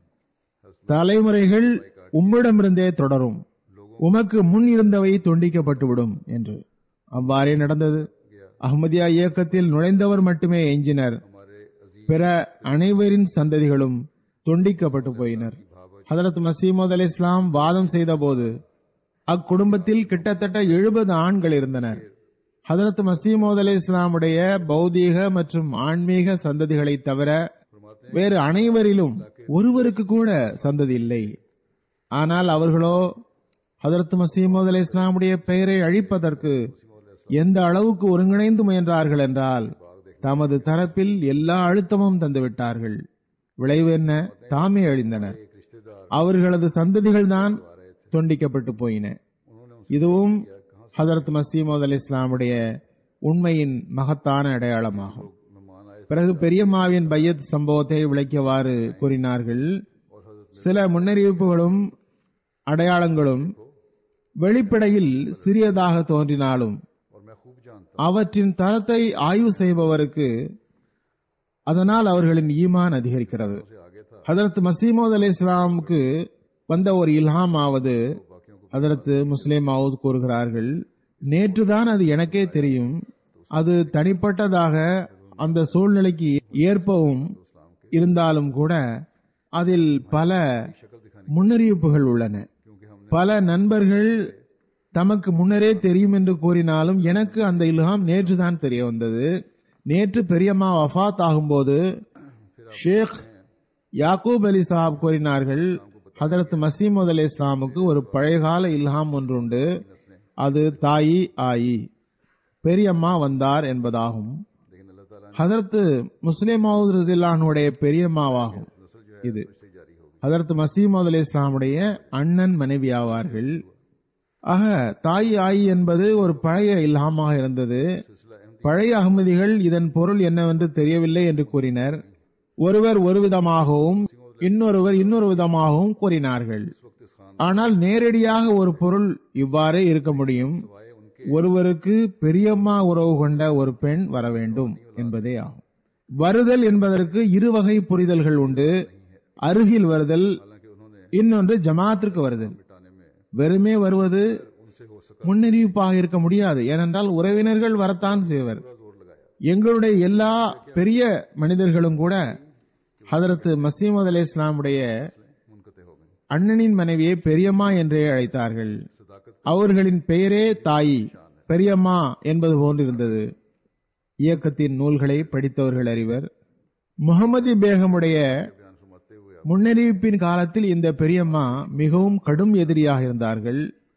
தலைமுறைகள் உம்மிடமிருந்தே தொடரும் உமக்கு முன் இருந்தவை துண்டிக்கப்பட்டுவிடும் என்று அவ்வாறே நடந்தது அஹ்மதியா இயக்கத்தில் நுழைந்தவர் மட்டுமே எஞ்சினர் हमारे अजीज பிற அனைவரின் சந்ததிகளும் துண்டிக்கப்பட்டு போயினர் ஹதரத் மசீமது அலி இஸ்லாம் வாதம் செய்தபோது அக்குடும்பத்தில் கிட்டத்தட்ட எழுபது ஆண்கள் இருந்தனர் ஹதரத் மசீமோத் அலி இஸ்லாமுடைய பௌதீக மற்றும் ஆன்மீக சந்ததிகளை தவிர வேறு அனைவரிலும் ஒருவருக்கு கூட சந்ததி இல்லை ஆனால் அவர்களோ ஹதரத் மசீமோத் அலி இஸ்லாமுடைய பெயரை அழிப்பதற்கு எந்த அளவுக்கு ஒருங்கிணைந்து முயன்றார்கள் என்றால் தமது தரப்பில் எல்லா அழுத்தமும் தந்துவிட்டார்கள் விளைவு என்ன தாமே அழிந்தனர் एक रिश्तेदार அவர்களது சந்ததிகள் தான் துண்டிக்கப்பட்டு போயின இதுவும் ஹதரத் மசீமோத் அலி இஸ்லாமுடைய உண்மையின் மகத்தான அடையாளமாகும் मेहमान आए பிறகு பெரியம்மாவின் பையத் சம்பவத்தை விளக்கியவாறு கூறினார்கள் சில முன்னறிவிப்புகளும் அடையாளங்களும் வெளிப்படையில் சிறியதாக தோன்றினாலும் और मैं खूब जानता அவற்றின் தரத்தை ஆய்வு செய்பவருக்கு அதனால் அவர்களின் ஈமான் அதிகரிக்கிறது से आगे था ஹதரத் மசீமோத் அலி இஸ்லாமுக்கு வந்த ஒரு இல்ஹாம் ஆவது ஹதரத் முஸ்லிம் மவுத் கூறுகிறார்கள் நேற்றுதான் அது எனக்கே தெரியும் அது தனிப்பட்டதாக அந்த சூழ்நிலைக்கு ஏற்பவும் இருந்தாலும் கூட அதில் பல முன்னறிவிப்புகள் உள்ளன பல நண்பர்கள் தமக்கு முன்னரே தெரியும் என்று கூறினாலும் எனக்கு அந்த இல்ஹாம் நேற்றுதான் தெரிய வந்தது நேற்று பெரியம்மா வஃபாத் ஆகும்போது ஷேக் யாக்கூப் அலி சாஹாப் கூறினார்கள் ஹதரத் மசீமது அலி இஸ்லாமுக்கு ஒரு பழையகால இல்ஹாம் ஒன்று உண்டு அது தாயி ஆயி பெரியம்மா வந்தார் என்பதாகும் लेकिन अल्लाह ताला ஹதரத் முஸ்லிம் மவுத் ரசில்லானுடைய பெரியம்மாவாகும் नस्ल जो है இது से जारी होगी ஹதரத் மசீமது அலி இஸ்லாமுடைய அண்ணன் மனைவி ஆவார்கள் ஆக தாய் ஆயி என்பது ஒரு பழைய இல்ஹாமாக இருந்தது सिलसिला अहमदी பழைய அகமதிகள் இதன் பொருள் என்னவென்று தெரியவில்லை என்று கூறினர் ஒருவர் ஒரு விதமாகவும் இன்னொருவர் இன்னொரு விதமாகவும் கூறினார்கள் इस वक्त इस खान ஆனால் நேரடியாக ஒரு பொருள் இவ்வாறே இருக்க முடியும் वाए उनके ஒருவருக்கு பெரியம்மா உறவு கொண்ட ஒரு பெண் வர வேண்டும் என்பதே ஆகும் வருதல் என்பதற்கு இரு வகை புரிதல்கள் உண்டு அருகில் வருதல் हालांकि उन्होंने இன்னொன்று ஜமாத்திற்கு வருதல் मिटाने में வெறுமே வருவது उनसे हो सका முன்னறிவிப்பாக இருக்க முடியாது ஏனென்றால் உறவினர்கள் வரத்தான் செய்வர் पूरा जोर लगाया எங்களுடைய எல்லா பெரிய மனிதர்களும் கூட ஹதரத் மசீமது அலி இஸ்லாமுடைய मुनकते हो गई அண்ணனின் மனைவியை பெரியம்மா என்றே அழைத்தார்கள் सदाकत அவர்களின் பெயரே தாயி பெரியம்மா என்பது போன்றிருந்தது இயக்கத்தின் நூல்களை படித்தவர்கள் அறிவர் முகமது பேகமுடைய बयान फरमाते हुए முன்னறிவிப்பின் காலத்தில் இந்த பெரியம்மா மிகவும் கடும் எதிரியாக இருந்தார்கள்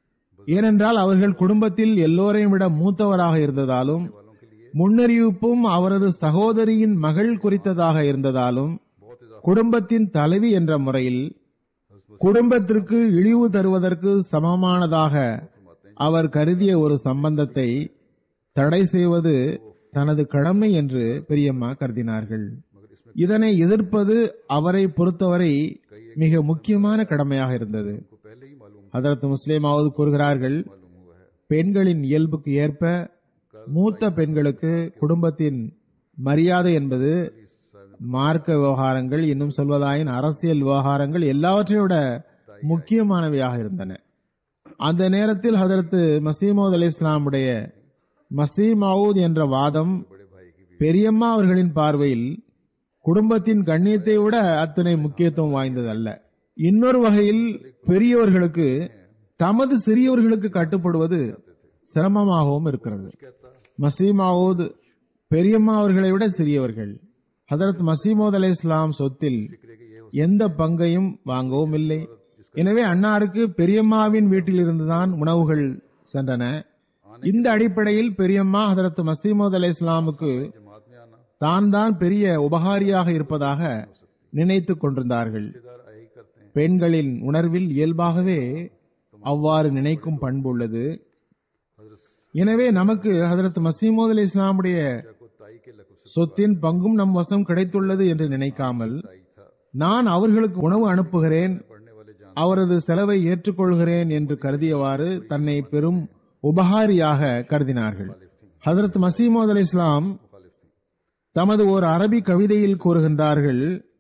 ஏனென்றால் அவர்கள் குடும்பத்தில் எல்லோரையும் விட மூத்தவராக இருந்ததாலும் முன்னறிவிப்பும் அவரது சகோதரியின் மகள் குறித்ததாக இருந்ததாலும் குடும்பத்தின் தலைவி என்ற முறையில் குடும்பத்திற்கு இழிவு தருவதற்கு சமமானதாக அவர் கருதிய ஒரு சம்பந்தத்தை தடை செய்வது தனது கடமை என்று பெரியம்மா கருதினார்கள் இதனை எதிர்ப்பது அவரை பொறுத்தவரை மிக முக்கியமான கடமையாக இருந்தது को पहले ही मालूम ஹதரத் முஸ்லிமாவது கூறுகிறார்கள் मालूम हुआ है பெண்களின் இயல்புக்கு ஏற்ப மூத்த பெண்களுக்கு குடும்பத்தின் மரியாதை என்பது மார்க்க விவகாரங்கள் இன்னும் சொல்வதாயின் அரசியல் விவகாரங்கள் எல்லாவற்றையும் விட முக்கியமானவையாக இருந்தன அந்த நேரத்தில் ஹதரத் மசீமோத் அலி இஸ்லாமுடைய மசீமவுத் என்ற வாதம் பெரியம்மா அவர்களின் பார்வையில் குடும்பத்தின் கண்ணியத்தை விட அத்தனை முக்கியத்துவம் வாய்ந்ததல்ல இன்னொரு வகையில் பெரியவர்களுக்கு தமது சிறியவர்களுக்கு கட்டுப்படுவது சிரமமாகவும் இருக்கிறது மசீமாவூத் பெரியம்மா அவர்களை விட சிறியவர்கள் ஹதரத் மசீமோத் அலை இஸ்லாம் சொத்தில் எந்த பங்கையும் வாங்கவும் இல்லை எனவே அன்னாருக்கு பெரியம்மாவின் வீட்டிலிருந்துதான் உணவுகள் சென்றன இந்த அடிப்படையில் பெரியம்மா ஹதரத் மசீமோத் அலை இஸ்லாமுக்கு जमात में आना தான் தான் பெரிய உபகாரியாக இருப்பதாக நினைத்துக் கொண்டிருந்தார்கள் रिश्तेदार आए ही करते हैं பெண்களின் உணர்வில் இயல்பாகவே அவ்வாறு நினைக்கும் பண்பு உள்ளது हजरत எனவே நமக்கு ஹதரத் மசீமோத் அலி இஸ்லாமுடைய को ताई के लकब से சொத்தின் பங்கும் நம் வசம் கிடைத்துள்ளது என்று நினைக்காமல் ताई था நான் அவர்களுக்கு உணவு அனுப்புகிறேன் पढ़ने वाले जान அவரது செலவை ஏற்றுக்கொள்கிறேன் என்று கருதியவாறு தன்னை பெரும் உபகாரியாக கருதினார்கள் ஹதரத் மசீமோத் அலி இஸ்லாம் मुखालिफ थी தமது ஒரு அரபி கவிதையில் கூறுகின்றார்கள்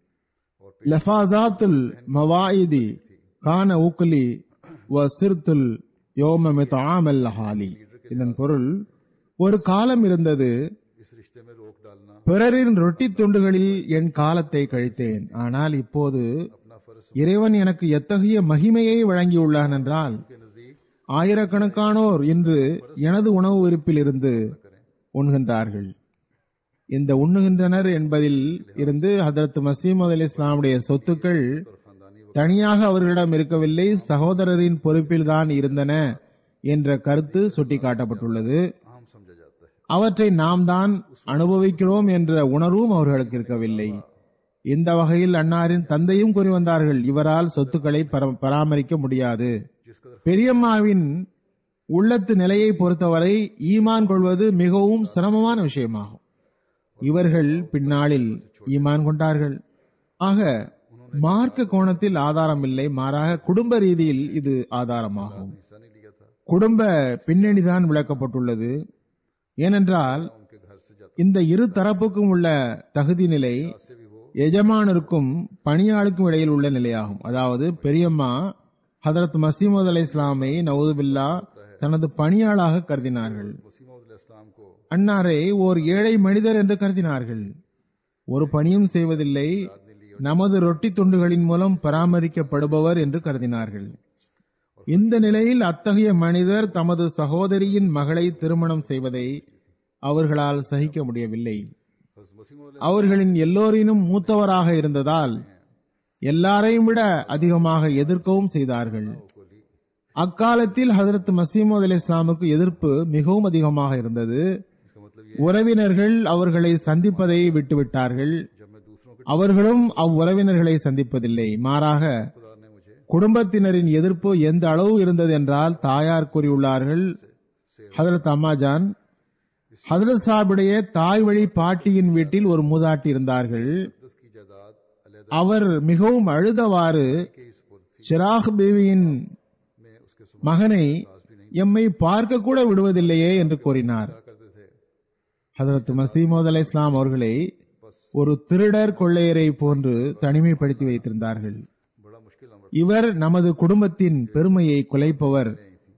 லஃபாசாத்துல் மவாயிதி கான ஊக்கலி வ சிர்துல் யோம மிதாமல் ஹாலி இதன் பொருள் ஒரு காலம் இருந்தது इस रिश्ते में रोक डालना பிறரின் ரொட்டி துண்டுகளில் என் காலத்தை கழித்தேன் ஆனால் இப்போது अपना फर्ज இறைவன் எனக்கு எத்தகைய மகிமையை வழங்கியுள்ளான் என்றால் के नजदीक ஆயிரக்கணக்கானோர் இன்று எனது உணவு விருப்பில் இருந்து உண்கின்றார்கள் இந்த உண்ணுகின்றனர் என்பதில் இருந்து ஹதரத் மசீமது அலி இஸ்லாமுடைய சொத்துக்கள் और खानदानी தனியாக அவர்களிடம் இருக்கவில்லை சகோதரரின் பொறுப்பில்தான் இருந்தன என்ற கருத்து சுட்டிக்காட்டப்பட்டுள்ளது आम समझा जाता है அவற்றை நாம் தான் அனுபவிக்கிறோம் என்ற உணர்வும் அவர்களுக்கு இருக்கவில்லை இந்த வகையில் அன்னாரின் தந்தையும் கூறி வந்தார்கள் இவரால் சொத்துக்களை பர- பராமரிக்க முடியாது जिस कदर பெரியம்மாவின் உள்ளத்து நிலையை பொறுத்தவரை ஈமான் கொள்வது மிகவும் சிரமமான விஷயமாகும் இவர்கள் பின்னாளில் ஈமான் கொண்டார்கள் ஆக மார்க்க கோணத்தில் ஆதாரம் இல்லை மாறாக குடும்ப ரீதியில் இது ஆதாரமாகும் हिस्सा नहीं लिया था குடும்ப பின்னணிதான் விளக்கப்பட்டுள்ளது ஏனென்றால் उनके घर से जाता இந்த இரு தரப்புக்கும் உள்ள தகுதி நிலை से भी वो எஜமானருக்கும் பணியாளுக்கும் இடையில் உள்ள நிலையாகும் அதாவது பெரியம்மா ஹதரத் மசீமது அலை இஸ்லாமை நவதுபில்லா தனது பணியாளாக கருதினார்கள் वसीम इस्लाम को அன்னாரை ஓர் ஏழை மனிதர் என்று கருதினார்கள் ஒரு பணியும் செய்வதில்லை நமது ரொட்டி துண்டுகளின் மூலம் பராமரிக்கப்படுபவர் என்று கருதினார்கள் இந்த நிலையில் அத்தகைய மனிதர் தமது சகோதரியின் மகளை திருமணம் செய்வதை அவர்களால் சகிக்க முடியவில்லை हजरत वसीम அவர்களின் எல்லோரினும் மூத்தவராக இருந்ததால் எல்லாரையும் விட அதிகமாக எதிர்க்கவும் செய்தார்கள் அக்காலத்தில் ஹதரத் மசீமது அலி இஸ்லாமுக்கு எதிர்ப்பு மிகவும் அதிகமாக இருந்தது इसका मतलब உறவினர்கள் அவர்களை சந்திப்பதை விட்டுவிட்டார்கள் जब मैं दूसरों के அவர்களும் அவ்வுறவினர்களை சந்திப்பதில்லை மாறாக खुदा ने मुझे குடும்பத்தினரின் எதிர்ப்பு எந்த அளவு இருந்தது என்றால் தாயார் கூறியுள்ளார்கள் ஹதரத் அம்மாஜான் ஹதரத் சாஹிபுடைய தாய் வழி பாட்டியின் வீட்டில் ஒரு மூதாட்டி இருந்தார்கள் दस की जायदाद अलहदा அவர் மிகவும் அழுதவாறு के इस पुर थी சிராக் தேவியின் में उसके மகனை எம்மை பார்க்க கூட விடுவதில்லையே என்று கூறினார் सुबह करते थे ஹதரத் மசீமோத் அலை இஸ்லாம் அவர்களை ஒரு திருடர் கொள்ளையரை போன்று தனிமைப்படுத்தி வைத்திருந்தார்கள் बड़ा मुश्किल अमर இவர் நமது குடும்பத்தின் பெருமையை குலைப்பவர்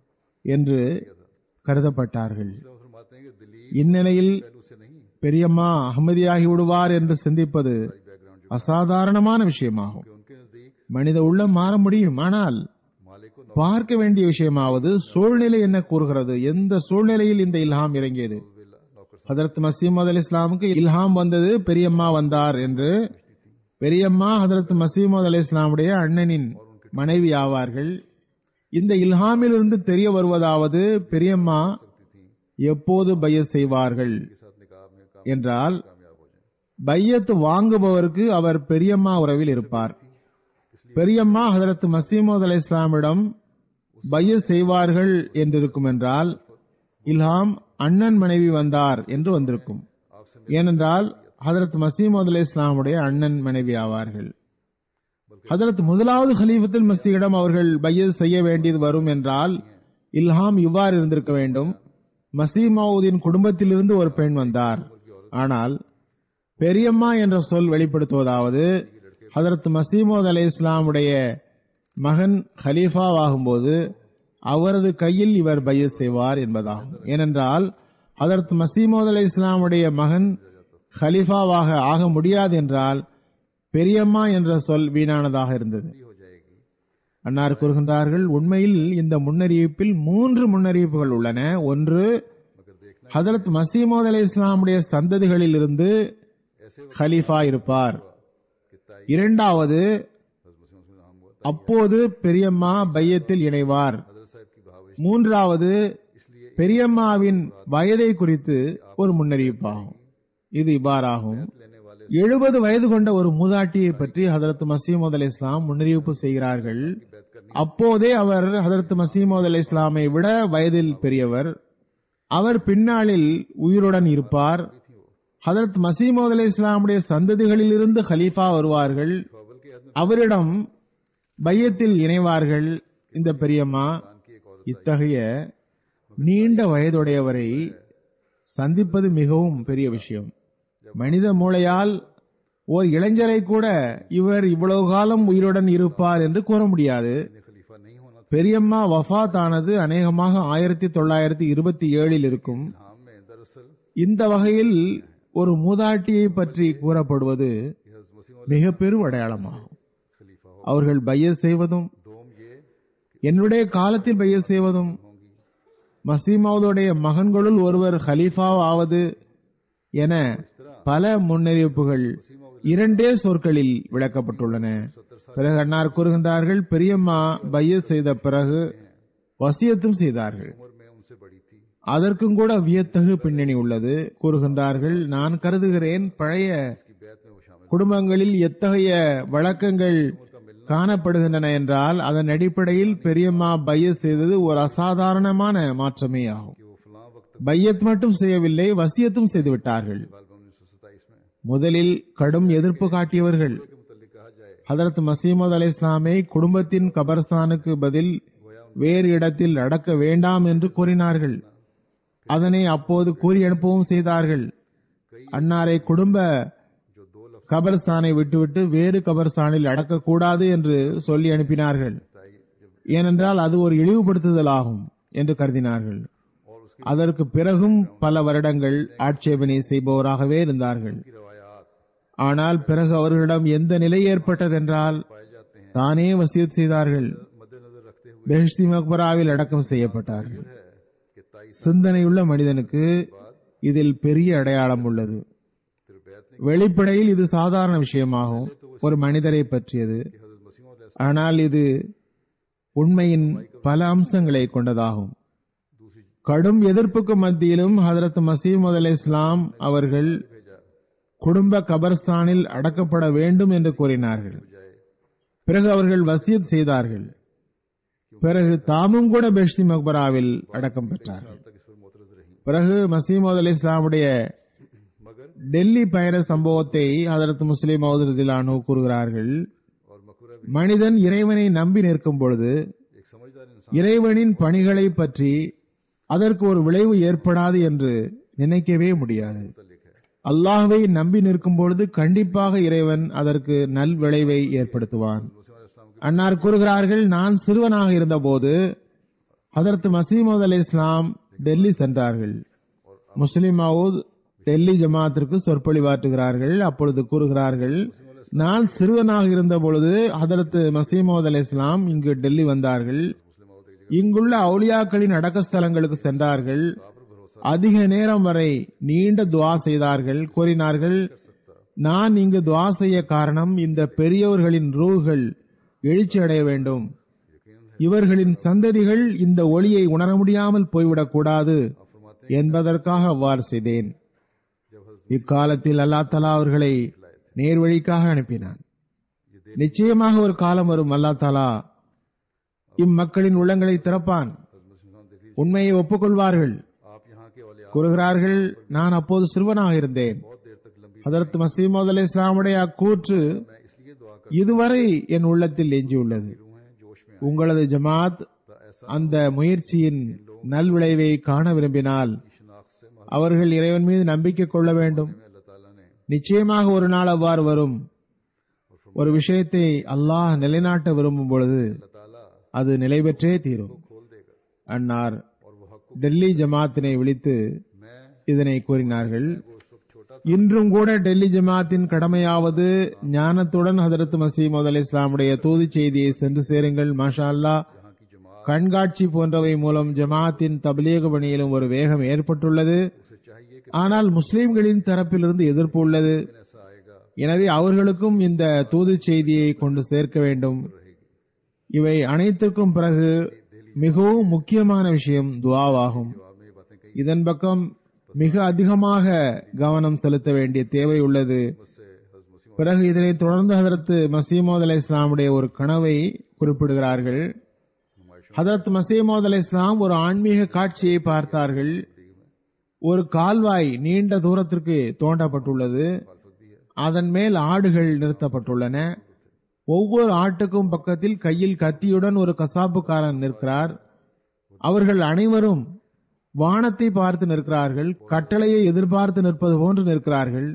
என்று கருதப்பட்டார்கள் वो फरमाते हैं कि दिली இந்நிலையில் पहलू से नहीं பெரியம்மா அகமதியாகி விடுவார் என்று சிந்திப்பது बैकग्राउंड அசாதாரணமான விஷயமாகும் जो उनके नजदीक மனித உள்ளம் மாற முடியும் ஆனால் मालिक को பார்க்க வேண்டிய விஷயமாவது சூழ்நிலை என்ன கூறுகிறது எந்த சூழ்நிலையில் இந்த இல்ஹாம் இறங்கியது नौबिल्ला नौकर ஹதரத் மசீமது அலி இஸ்லாமுக்கு இல்ஹாம் வந்தது பெரியம்மா வந்தார் என்று பெரியம்மா ஹதரத் மசீமது அலி இஸ்லாமுடைய அண்ணனின் மனைவி ஆவார்கள் இந்த இல்ஹாமிலிருந்து தெரிய வருவதாவது பெரியம்மா எப்போது பைய செய்வார்கள் के साथ निकाह में काम என்றால் कामयाब हो जाए பையத்து வாங்குபவருக்கு அவர் பெரியம்மா உறவில் இருப்பார் பெரியம்மா ஹதரத் மசீமோத் அலை இஸ்லாமிடம் பைய செய்வார்கள் என்றிருக்கும் என்றால் இல்ஹாம் அண்ணன் மனைவி வந்தார் என்று வந்திருக்கும் ஏனென்றால் ஹதரத் மசீமோத் அலை இஸ்லாமுடைய அண்ணன் மனைவி ஆவார்கள் ஹதரத் முதலாவது ஹலீஃபத்துல் மசீகிடம் அவர்கள் பைய செய்ய வேண்டியது வரும் என்றால் இல்ஹாம் இவ்வாறு இருந்திருக்க வேண்டும் மசீமாவுதின் குடும்பத்திலிருந்து ஒரு பெண் வந்தார் ஆனால் பெரியம்மா என்ற சொல் வெளிப்படுத்துவதாவது ஹதரத் மசீமோத் அலை இஸ்லாமுடைய மகன் ஹலீஃபாவாகும்போது அவரது கையில் இவர் பைய செய்வார் என்பதாகும் ஏனென்றால் ஹதரத் மசீமோத் அலை இஸ்லாமுடைய மகன் ஹலீஃபாவாக ஆக முடியாது என்றால் பெரியம்மா என்ற சொல் வீணானதாக இருந்தது हो जाएगी அன்னார் கூறுகின்றார்கள் உண்மையில் இந்த முன்னறிவிப்பில் மூன்று முன்னறிவிப்புகள் உள்ளன ஒன்று मगर देखना ஹதரத் மசீமோத் அலை இஸ்லாமுடைய சந்ததிகளில் இருந்து ऐसे ஹலீஃபா இருப்பார் कि ताई இரண்டாவது हजरत मुस्लिम मुस्लिम नाम हुआ அப்போது பெரியம்மா பையத்தில் இணைவார் हजरत साहब की भाविश மூன்றாவது इसलिए பெரியம்மாவின் வயதை குறித்து ஒரு முன்னறிவிப்பாகும் இது இவ்வாறாகும் लेने वाले எழுபது வயது கொண்ட ஒரு மூதாட்டியை பற்றி ஹதரத் மசீமோத் அலை இஸ்லாம் முன்னறிவிப்பு செய்கிறார்கள் बैत करनी அப்போதே அவர் ஹதரத் மசீமோத் அலை இஸ்லாமை விட வயதில் பெரியவர் அவர் பின்னாளில் உயிருடன் இருப்பார் ஹதரத் மசீமோத் அலை இஸ்லாமுடைய சந்ததிகளில் இருந்து ஹலீஃபா வருவார்கள் फबल के हद அவரிடம் பையத்தில் இணைவார்கள் இந்த பெரியம்மா की एक औरत இத்தகைய நீண்ட வயதுடையவரை சந்திப்பது மிகவும் பெரிய விஷயம் மனித மூளையால் ஓர் இளைஞரை கூட இவர் இவ்வளவு காலம் உயிருடன் இருப்பார் என்று கூற முடியாது ने खलीफा नहीं होना था பெரியம்மா வஃபாத் ஆனது அநேகமாக ஆயிரத்தி தொள்ளாயிரத்தி இருபத்தி ஏழில் இருக்கும் हाँ में दरअसल இந்த வகையில் ஒரு மூதாட்டியை பற்றி கூறப்படுவது कि हजरत मुस्लिम மிக பெரும் அடையாளமாகும் खलीफा हो அவர்கள் பைய செய்வதும் दोम ये என்னுடைய காலத்தில் பைய செய்வதும் होंगी மசீமாவுடைய மகன்களுள் ஒருவர் ஹலீஃபா ஆவது என பல முன்னறிவிப்புகள் இரண்டே சொற்களில் விளக்கப்பட்டுள்ளன பிறகு அன்னார் கூறுகின்றார்கள் பெரியம்மா பைய செய்த பிறகு வசியத்தும் செய்தார்கள் उम्र में उनसे बड़ी थी அதற்கும் கூட வியத்தகு பின்னணி உள்ளது கூறுகின்றார்கள் நான் கருதுகிறேன் பழைய की बैत में वो शामिल குடும்பங்களில் எத்தகைய வழக்கங்கள் காணப்படுகின்றன என்றால் அதன் அடிப்படையில் பெரியம்மா பையத் செய்தது ஒரு அசாதாரணமான மாற்றமே ஆகும் कि वो फलां वक्त பையத் மட்டும் செய்யவில்லை வசியத்தும் செய்து விட்டார்கள் गालबा उन्नीस सौ सताईस में முதலில் கடும் எதிர்ப்பு காட்டியவர்கள் के मुतल्लिक कहा जाए ஹதரத் மசீமது அலை இஸ்லாமை குடும்பத்தின் கபர்ஸ்தானுக்கு பதில் வேறு இடத்தில் அடக்க வேண்டாம் என்று கூறினார்கள் அதனை அப்போது கூறி அனுப்பவும் செய்தார்கள் அன்னாரை குடும்ப जो दो लफ्ज கபர்ஸ்தானை விட்டுவிட்டு வேறு கபர்ஸ்தானில் அடக்கக்கூடாது என்று சொல்லி அனுப்பினார்கள் ताई जब ஏனென்றால் அது ஒரு இழிவுபடுத்துதலாகும் என்று கருதினார்கள் और उसकी அதற்கு பிறகும் பல வருடங்கள் ஆட்சேபனை செய்பவராகவே இருந்தார்கள் रवायात ஆனால் பிறகு அவர்களிடம் எந்த நிலை ஏற்பட்டதென்றால் पाए जाते हैं தானே வசியத் செய்தார்கள் मद्देनजर रखते हुए பெஹ்ஷ்தி மக்பராவில் அடக்கம் செய்யப்பட்டார்கள் है कि ताई சிந்தனையுள்ள மனிதனுக்கு இதில் பெரிய அடையாளம் உள்ளது फिर बैत ने வெளிப்படையில் இது சாதாரண விஷயமாகும் ஒரு மனிதரை பற்றியது कि हजरत मसीह अलैहि ஆனால் இது உண்மையின் பல அம்சங்களை கொண்டதாகும் दूसरी கடும் எதிர்ப்புக்கு மத்தியிலும் ஹதரத் மசீமது அலை இஸ்லாம் அவர்கள் भेजा குடும்ப கபர்ஸ்தானில் அடக்கப்பட வேண்டும் என்று கூறினார்கள் बजाय பிறகு அவர்கள் வசியத் செய்தார்கள் பிறகு தாமும் கூட பெஷ்தி மக்பராவில் அடக்கம் பெற்றார்கள் साल तक इस पर मोतरज रही பிறகு மசீமது அலி இஸ்லாமுடைய मगर டெல்லி பயண சம்பவத்தை ஹதரத் முஸ்லிம் மௌதுலானு கூறுகிறார்கள் और मकुरा भी மனிதன் இறைவனை நம்பி நிற்கும் பொழுது एक समझदार इंसान இறைவனின் பணிகளை பற்றி அதற்கு ஒரு விளைவு ஏற்படாது என்று நினைக்கவே முடியாது मुतल्लिक है அல்லாஹ்வை நம்பி நிற்கும் பொழுது கண்டிப்பாக இறைவன் அதற்கு நல் விளைவை ஏற்படுத்துவான் मुस्लिम इस्लाम के அன்னார் கூறுகிறார்கள் நான் சிறுவனாக இருந்தபோது ஹதரத் மசீமது அலி இஸ்லாம் டெல்லி சென்றார்கள் முஸ்லிம் மவுத் டெல்லி ஜமாத்திற்கு சொற்பொழிவாற்றுகிறார்கள் அப்பொழுது கூறுகிறார்கள் நான் சிறுவனாக இருந்த பொழுது ஹதரத் மசீமது அலி இஸ்லாம் இங்கு டெல்லி வந்தார்கள் இங்குள்ள அவுலியாக்களின் அடக்க ஸ்தலங்களுக்கு சென்றார்கள் அதிக நேரம் வரை நீண்ட துவா செய்தார்கள் கூறினார்கள் நான் இங்கு துவா செய்ய காரணம் இந்த பெரியவர்களின் ரூகள் எழுச்சி அடைய வேண்டும் यकीन है இவர்களின் சந்ததிகள் இந்த ஒளியை உணர முடியாமல் போய்விடக் கூடாது आप फरमाते என்பதற்காக அவ்வாறு செய்தேன் हैं जब हजरत இக்காலத்தில் அல்லா தலா அவர்களை நேர்வழிக்காக அனுப்பினான் நிச்சயமாக ஒரு காலம் வரும் அல்லா தாலா இம்மக்களின் உள்ளங்களை திறப்பான் मुसलमान देख लीजिए உண்மையை ஒப்புக்கொள்வார்கள் आप यहाँ के औलिया கூறுகிறார்கள் நான் அப்போது சிறுவனாக இருந்தேன் बहुत देर तक लंबी ஹதரத் மசீமது அலி இஸ்லாமுடைய அக்கூற்று मैं इसलिए दुआ कर இதுவரை என் உள்ளத்தில் எஞ்சியுள்ளது रहा हैं जोश में உங்களது ஜமாத் आता ऐसा அந்த முயற்சியின் நல்விளைவை காண விரும்பினால் शनाख्त से मालूम அவர்கள் இறைவன் மீது நம்பிக்கை கொள்ள வேண்டும் है अल्लाह ताला ने நிச்சயமாக ஒரு நாள் அவ்வாறு வரும் ஒரு விஷயத்தை அல்லாஹ் நிலைநாட்ட விரும்பும் பொழுது अल्लाह ताला அது நிலை பெற்றே தீரும் खोल देगा அன்னார் और वो हक டெல்லி ஜமாத்தினை விழித்து मैं இதனை கூறினார்கள் वो उस वक्त छोटा இன்றும் கூட டெல்லி ஜமாத்தின் கடமையாவது ஞானத்துடன் ஹதரத் மசீமது அலி இஸ்லாமுடைய தூது செய்தியை சென்று சேருங்கள் மாஷா அல்லாஹ் यहाँ की जमात கண்காட்சி போன்றவை மூலம் ஜமாத்தின் தபிலீக பணியிலும் ஒரு வேகம் ஏற்பட்டுள்ளது उसे चाहिए कि ஆனால் முஸ்லிம்களின் தரப்பிலிருந்து எதிர்ப்பு உள்ளது ऐसा आएगा எனவே அவர்களுக்கும் இந்த தூது செய்தியை கொண்டு சேர்க்க வேண்டும் இவை அனைத்திற்கும் பிறகு மிகவும் முக்கியமான விஷயம் துவாவாகும் जवाब में ये बातें कही இதன் பக்கம் மிக அதிகமாக கவனம் செலுத்த வேண்டிய தேவை உள்ளது मुझसे हजरत मसीह பிறகு இதனை தொடர்ந்து ஹதரத் மசீமோத் அலை இஸ்லாமுடைய ஒரு கனவை குறிப்பிடுகிறார்கள் ஹதரத் மசீமோத் அலை இஸ்லாம் ஒரு ஆன்மீக காட்சியை பார்த்தார்கள் ஒரு கால்வாய் நீண்ட தூரத்திற்கு தோண்டப்பட்டுள்ளது அதன் மேல் ஆடுகள் நிறுத்தப்பட்டுள்ளன ஒவ்வொரு ஆட்டுக்கும் பக்கத்தில் கையில் கத்தியுடன் ஒரு கசாப்புக்காரன் நிற்கிறார் அவர்கள் அனைவரும் வானத்தை பார்த்து நிற்கிறார்கள் கட்டளையை எதிர்பார்த்து நிற்பது போன்று நிற்கிறார்கள்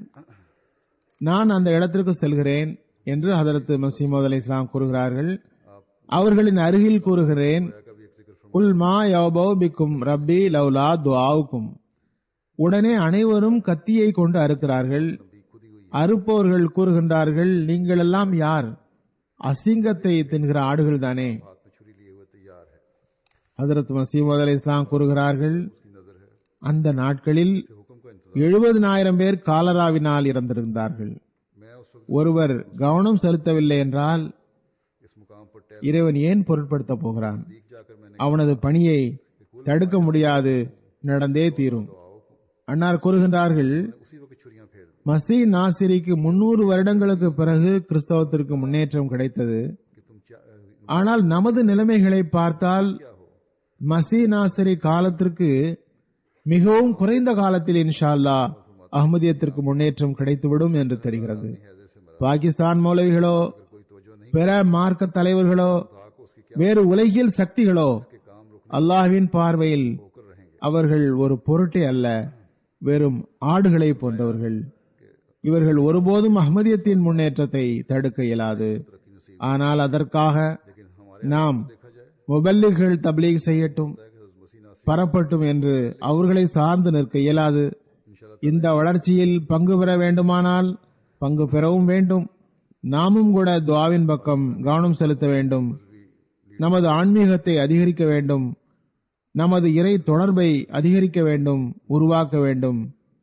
நான் அந்த இடத்திற்கு செல்கிறேன் என்று ஹதரத் மசீமது அலி இஸ்லாம் கூறுகிறார்கள் அவர்களின் அருகில் கூறுகிறேன் कभी एक जिक्र உல் மா யௌபௌ பிக்கும் ரப்பி லவ்லா துஆவுக்கும் உடனே அனைவரும் கத்தியை கொண்டு அறுக்கிறார்கள் அறுப்பவர்கள் கூறுகின்றார்கள் நீங்கள் எல்லாம் யார் அசிங்கத்தை தின்கிற ஆடுகள் தானே हाथ में छुरी लिए हुए तैयार है ஹதரத் மசீமது அலி இஸ்லாம் கூறுகிறார்கள் उसकी नजर है அந்த நாட்களில் इस हुक्म का इंतजार எழுபதினாயிரம் பேர் காலராவினால் இறந்திருந்தார்கள் मैं उस वक्त ஒருவர் கவனம் செலுத்தவில்லை என்றால் इस मुकाम पर टहल இறைவன் ஏன் பொருட்படுத்த போகிறான் नजदीक जाकर मैंने அவனது பணியை தடுக்க முடியாது நடந்தே தீரும் அன்னார் கூறுகின்றார்கள் उसी वक्त छुरियां फेर दी மசி நாசிரிக்கு முன்னூறு வருடங்களுக்கு பிறகு கிறிஸ்தவத்திற்கு முன்னேற்றம் கிடைத்தது कि तुम क्या अ, ஆனால் நமது நிலைமைகளை பார்த்தால் क्या हो மசி நாசிரி காலத்திற்கு மிகவும் குறைந்த காலத்தில் இன்ஷா அல்லாஹ் அஹ்மதியத்திற்கு முன்னேற்றம் கிடைத்துவிடும் என்று தெரிகிறது हैजे से मरा பாகிஸ்தான் மௌலவிகளோ कोई तवज्जो नहीं பிற மார்க்க தலைவர்களோ दुआ को उसकी क्या வேறு உலகியல் சக்திகளோ के काम रुक அல்லாஹ்வின் பார்வையில் होकर रहेंगे அவர்கள் ஒரு பொருட்டே அல்ல வெறும் ஆடுகளை போன்றவர்கள் இவர்கள் ஒருபோதும் அஹ்மதியத்தின் முன்னேற்றத்தை தடுக்க இயலாது तरक्की नसीब ஆனால் அதற்காக लेकिन हमारे நாம் देखा जाए முபல்லிகள் தப்லீக் செய்யட்டும் कि हजरत मसीह नासिर பரப்பட்டும் என்று அவர்களை சார்ந்து நிற்க இயலாது இந்த வளர்ச்சியில் பங்கு பெற வேண்டுமானால் பங்கு பெறவும் வேண்டும் நாமும் கூட துவாவின் பக்கம் கவனம் செலுத்த வேண்டும் நமது ஆன்மீகத்தை அதிகரிக்க வேண்டும் நமது இறை தொடர்பை அதிகரிக்க வேண்டும் உருவாக்க வேண்டும்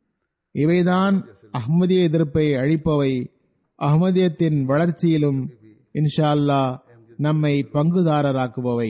இவைதான் அஹ்மதிய எதிர்ப்பை அழிப்பவை அஹ்மதியத்தின் வளர்ச்சியிலும் இன்ஷா அல்லாஹ் நம்மை பங்குதாரராக்குபவை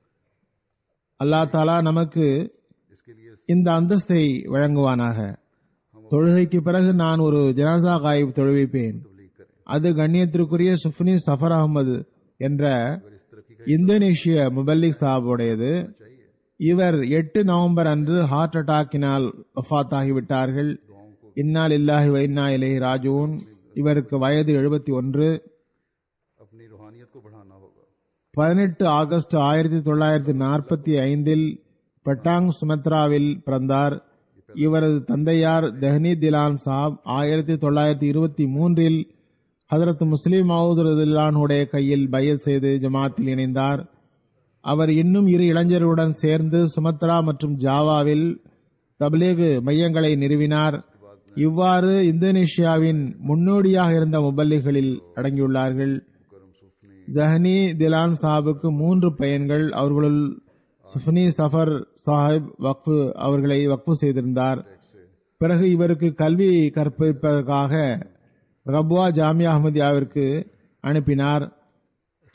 அல்லாஹ் தாலா நமக்கு इसके लिए இந்த அந்தஸ்தை வழங்குவானாக தொழுகைக்கு பிறகு நான் ஒரு ஜனாசா காயிப் தொழுவிப்பேன் तबलीग करें அது கண்ணியத்திற்குரிய சுஃப்னி சஃபர் அகமது என்ற अगर इस तरक्की का இந்தோனேஷிய முபல்லிக் சாபுடையது चाहिए இவர் எட்டு நவம்பர் அன்று ஹார்ட் அட்டாக்கினால் வஃத் ஆகிவிட்டார்கள் இன்னால் இல்லாஹி வைன்னா இலை ராஜூன் இவருக்கு வயது எழுபத்தி ஒன்று अपनी रूहानियत को बढ़ाना होगा பதினெட்டு ஆகஸ்ட் ஆயிரத்தி தொள்ளாயிரத்தி நாற்பத்தி ஐந்தில் பட்டாங் சுமத்ராவில் பிறந்தார் இவரது தந்தையார் தெஹ்னி திலான் சாப் ஆயிரத்தி தொள்ளாயிரத்தி இருபத்தி மூன்றில் ஹதரத் முஸ்லிம் மவுதுல்லானுடைய கையில் பையத் செய்து ஜமாத்தில் இணைந்தார் அவர் இன்னும் இரு இளைஞர்களுடன் சேர்ந்து சுமத்ரா மற்றும் ஜாவாவில் தப்லீக் மையங்களை நிறுவினார் இவ்வாறு இந்தோனேஷியாவின் முன்னோடியாக இருந்த முபல்லிகளில் அடங்கியுள்ளார்கள் करम सुफनी ஜஹனி திலான் சாஹிபுக்கு மூன்று பையன்கள் அவர்களுள் சுஃப்னி சஃபர் சாஹிப் வக்ஃபு அவர்களை வக்ஃபு செய்திருந்தார் பிறகு இவருக்கு கல்வி கற்பிப்பதற்காக ரப்வா ஜாமியா அஹமதியாவிற்கு அனுப்பினார்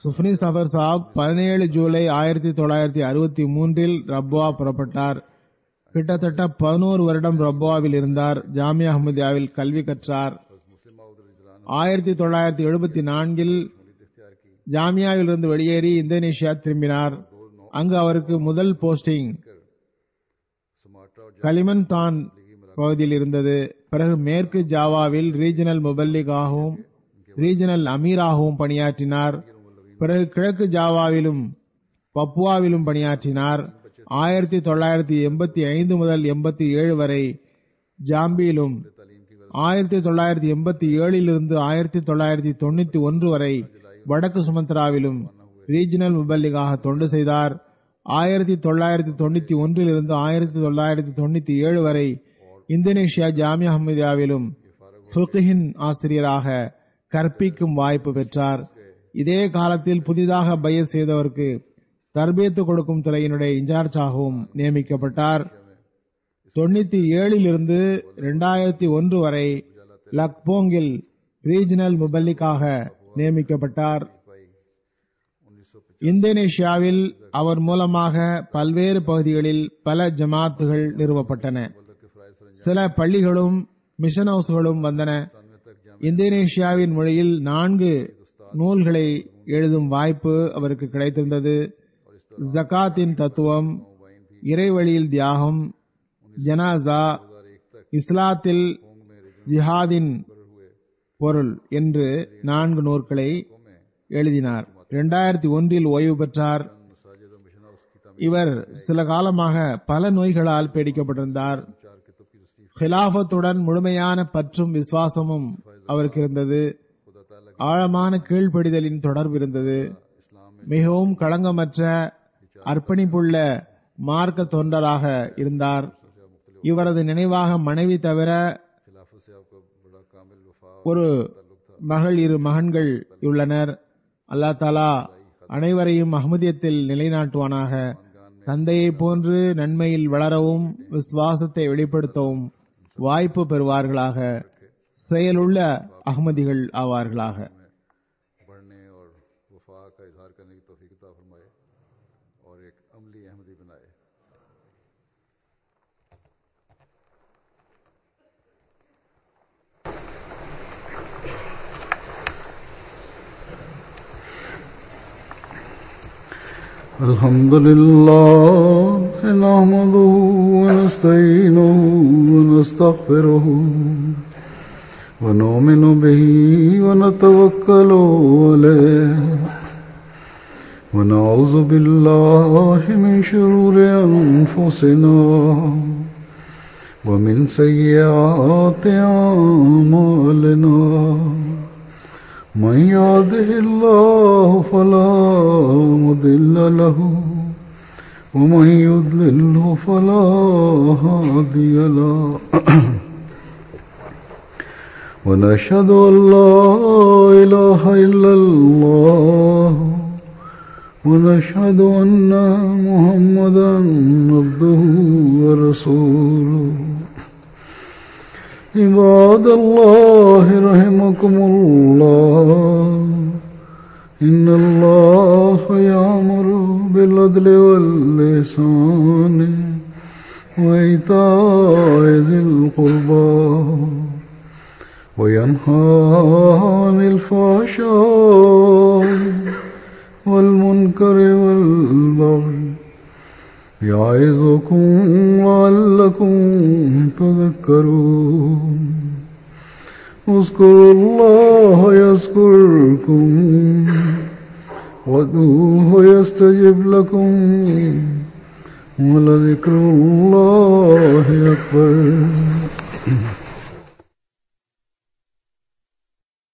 சுஃப்னி சஃபர் சாப் பதினேழு ஜூலை ஆயிரத்தி தொள்ளாயிரத்தி அறுபத்தி மூன்றில் ரப்வா புறப்பட்டார் கிட்டத்தட்ட பதினோரு வருடம் ரப்வாவில் இருந்தார் ஜாமியா அஹமதியாவில் கல்வி கற்றார் मुस्लिम माउद ஆயிரத்தி தொள்ளாயிரத்தி எழுபத்தி நான்கில் इख्तियार की ஜாமியாவிலிருந்து வெளியேறி இந்தோனேஷியா திரும்பினார் அங்கு அவருக்கு முதல் போஸ்டிங் सुमाट्रा और கலிமன்தான் பகுதியில் இருந்தது பிறகு மேற்கு ஜாவாவில் ரீஜனல் முபல்லிகாகவும் ரீஜனல் அமீராகவும் பணியாற்றினார் பிறகு கிழக்கு ஜாவாவிலும் பப்புவாவிலும் பணியாற்றினார் ஆயிரத்தி தொள்ளாயிரத்தி எண்பத்தி ஐந்து முதல் எண்பத்தி ஏழு வரை ஜாம்பியிலும் ஆயிரத்தி தொள்ளாயிரத்தி எண்பத்தி ஏழிலிருந்து ஆயிரத்தி தொள்ளாயிரத்தி தொண்ணூத்தி ஒன்று வரை வடக்கு சுமத்ராவிலும் ரீஜனல் முபல்லிகாக தொண்டு செய்தார் ஆயிரத்தி தொள்ளாயிரத்தி தொண்ணூத்தி ஒன்றிலிருந்து ஆயிரத்தி தொள்ளாயிரத்தி தொண்ணூத்தி ஏழு வரை இந்தோனேஷியா ஜாமியா அஹமதியாவிலும் ஃபுக்ஹின் ஆசிரியராக கற்பிக்கும் வாய்ப்பு பெற்றார் இதே காலத்தில் புதிதாக பைய செய்தவருக்கு தர்பியத்து கொடுக்கும் துறையினுடைய இன்சார்ஜாகவும் நியமிக்கப்பட்டார் தொண்ணூத்தி ஏழிலிருந்து இரண்டாயிரத்தி ஒன்று வரை லக்போங்கில் ரீஜனல் முபல்லிக்காக நியமிக்கப்பட்டார் இந்தோனேஷியாவில் அவர் மூலமாக பல்வேறு பகுதிகளில் பல ஜமாத்துகள் நிறுவப்பட்டன சில பள்ளிகளும் மிஷன் ஹவுஸ்களும் வந்தன இந்தோனேஷியாவின் மொழியில் நான்கு நூல்களை எழுதும் வாய்ப்பு அவருக்கு கிடைத்திருந்தது ஜகாத்தின் தத்துவம் இறைவழியில் தியாகம் ஜனாசா இஸ்லாத்தில் ஜிஹாதின் பொருள் என்று நான்கு நூற்களை எழுதினார் இரண்டாயிரத்தி ஒன்றில் ஓய்வு பெற்றார் இவர் சில காலமாக பல நோய்களால் பீடிக்கப்பட்டிருந்தார் ஹிலாபத்துடன் முழுமையான பற்றும் விசுவாசமும் அவருக்கு இருந்தது ஆழமான கீழ்ப்படிதலின் தொடர்பு இருந்தது மிகவும் களங்கமற்ற அர்ப்பணிப்புள்ள மார்க்க தொண்டராக இருந்தார் இவரது நினைவாக மனைவி தவிர खिलाफत से आपका बड़ा कामिल वफा ஒரு மகள் இரு மகன்கள் உள்ளனர் அல்லா தாலா அனைவரையும் அஹ்மதியத்தில் நிலைநாட்டுவானாக தந்தையை போன்று நன்மையில் வளரவும் விசுவாசத்தை வெளிப்படுத்தவும் வாய்ப்பு பெறுவார்களாக செயலுள்ள அகமதிகள் ஆவார்களாக बढ़ने और वफा का इजहार करने की तोफ़ी अता फरमाए और एक अमली अहमदी बनाए الحمد لله نحمده ونستعينه ونستغفره ونؤمن به ونتوكل عليه ونعوذ بالله من شرور أنفسنا ومن سيئات أعمالنا من يهده الله فلا مضل له ومن يضلله فلا هادي له ونشهد أن لا إله إلا الله ونشهد أن محمدا عبده ورسوله عباد الله رحمكم الله إن الله يأمر بالعدل واللسان وإيتاء ذي القربى وينهى عن الفحشاء والمنكر والبغي يعظكم لعلكم تذكرون اذكروا الله يذكركم وادعوه يستجب لكم ولذكر الله أكبر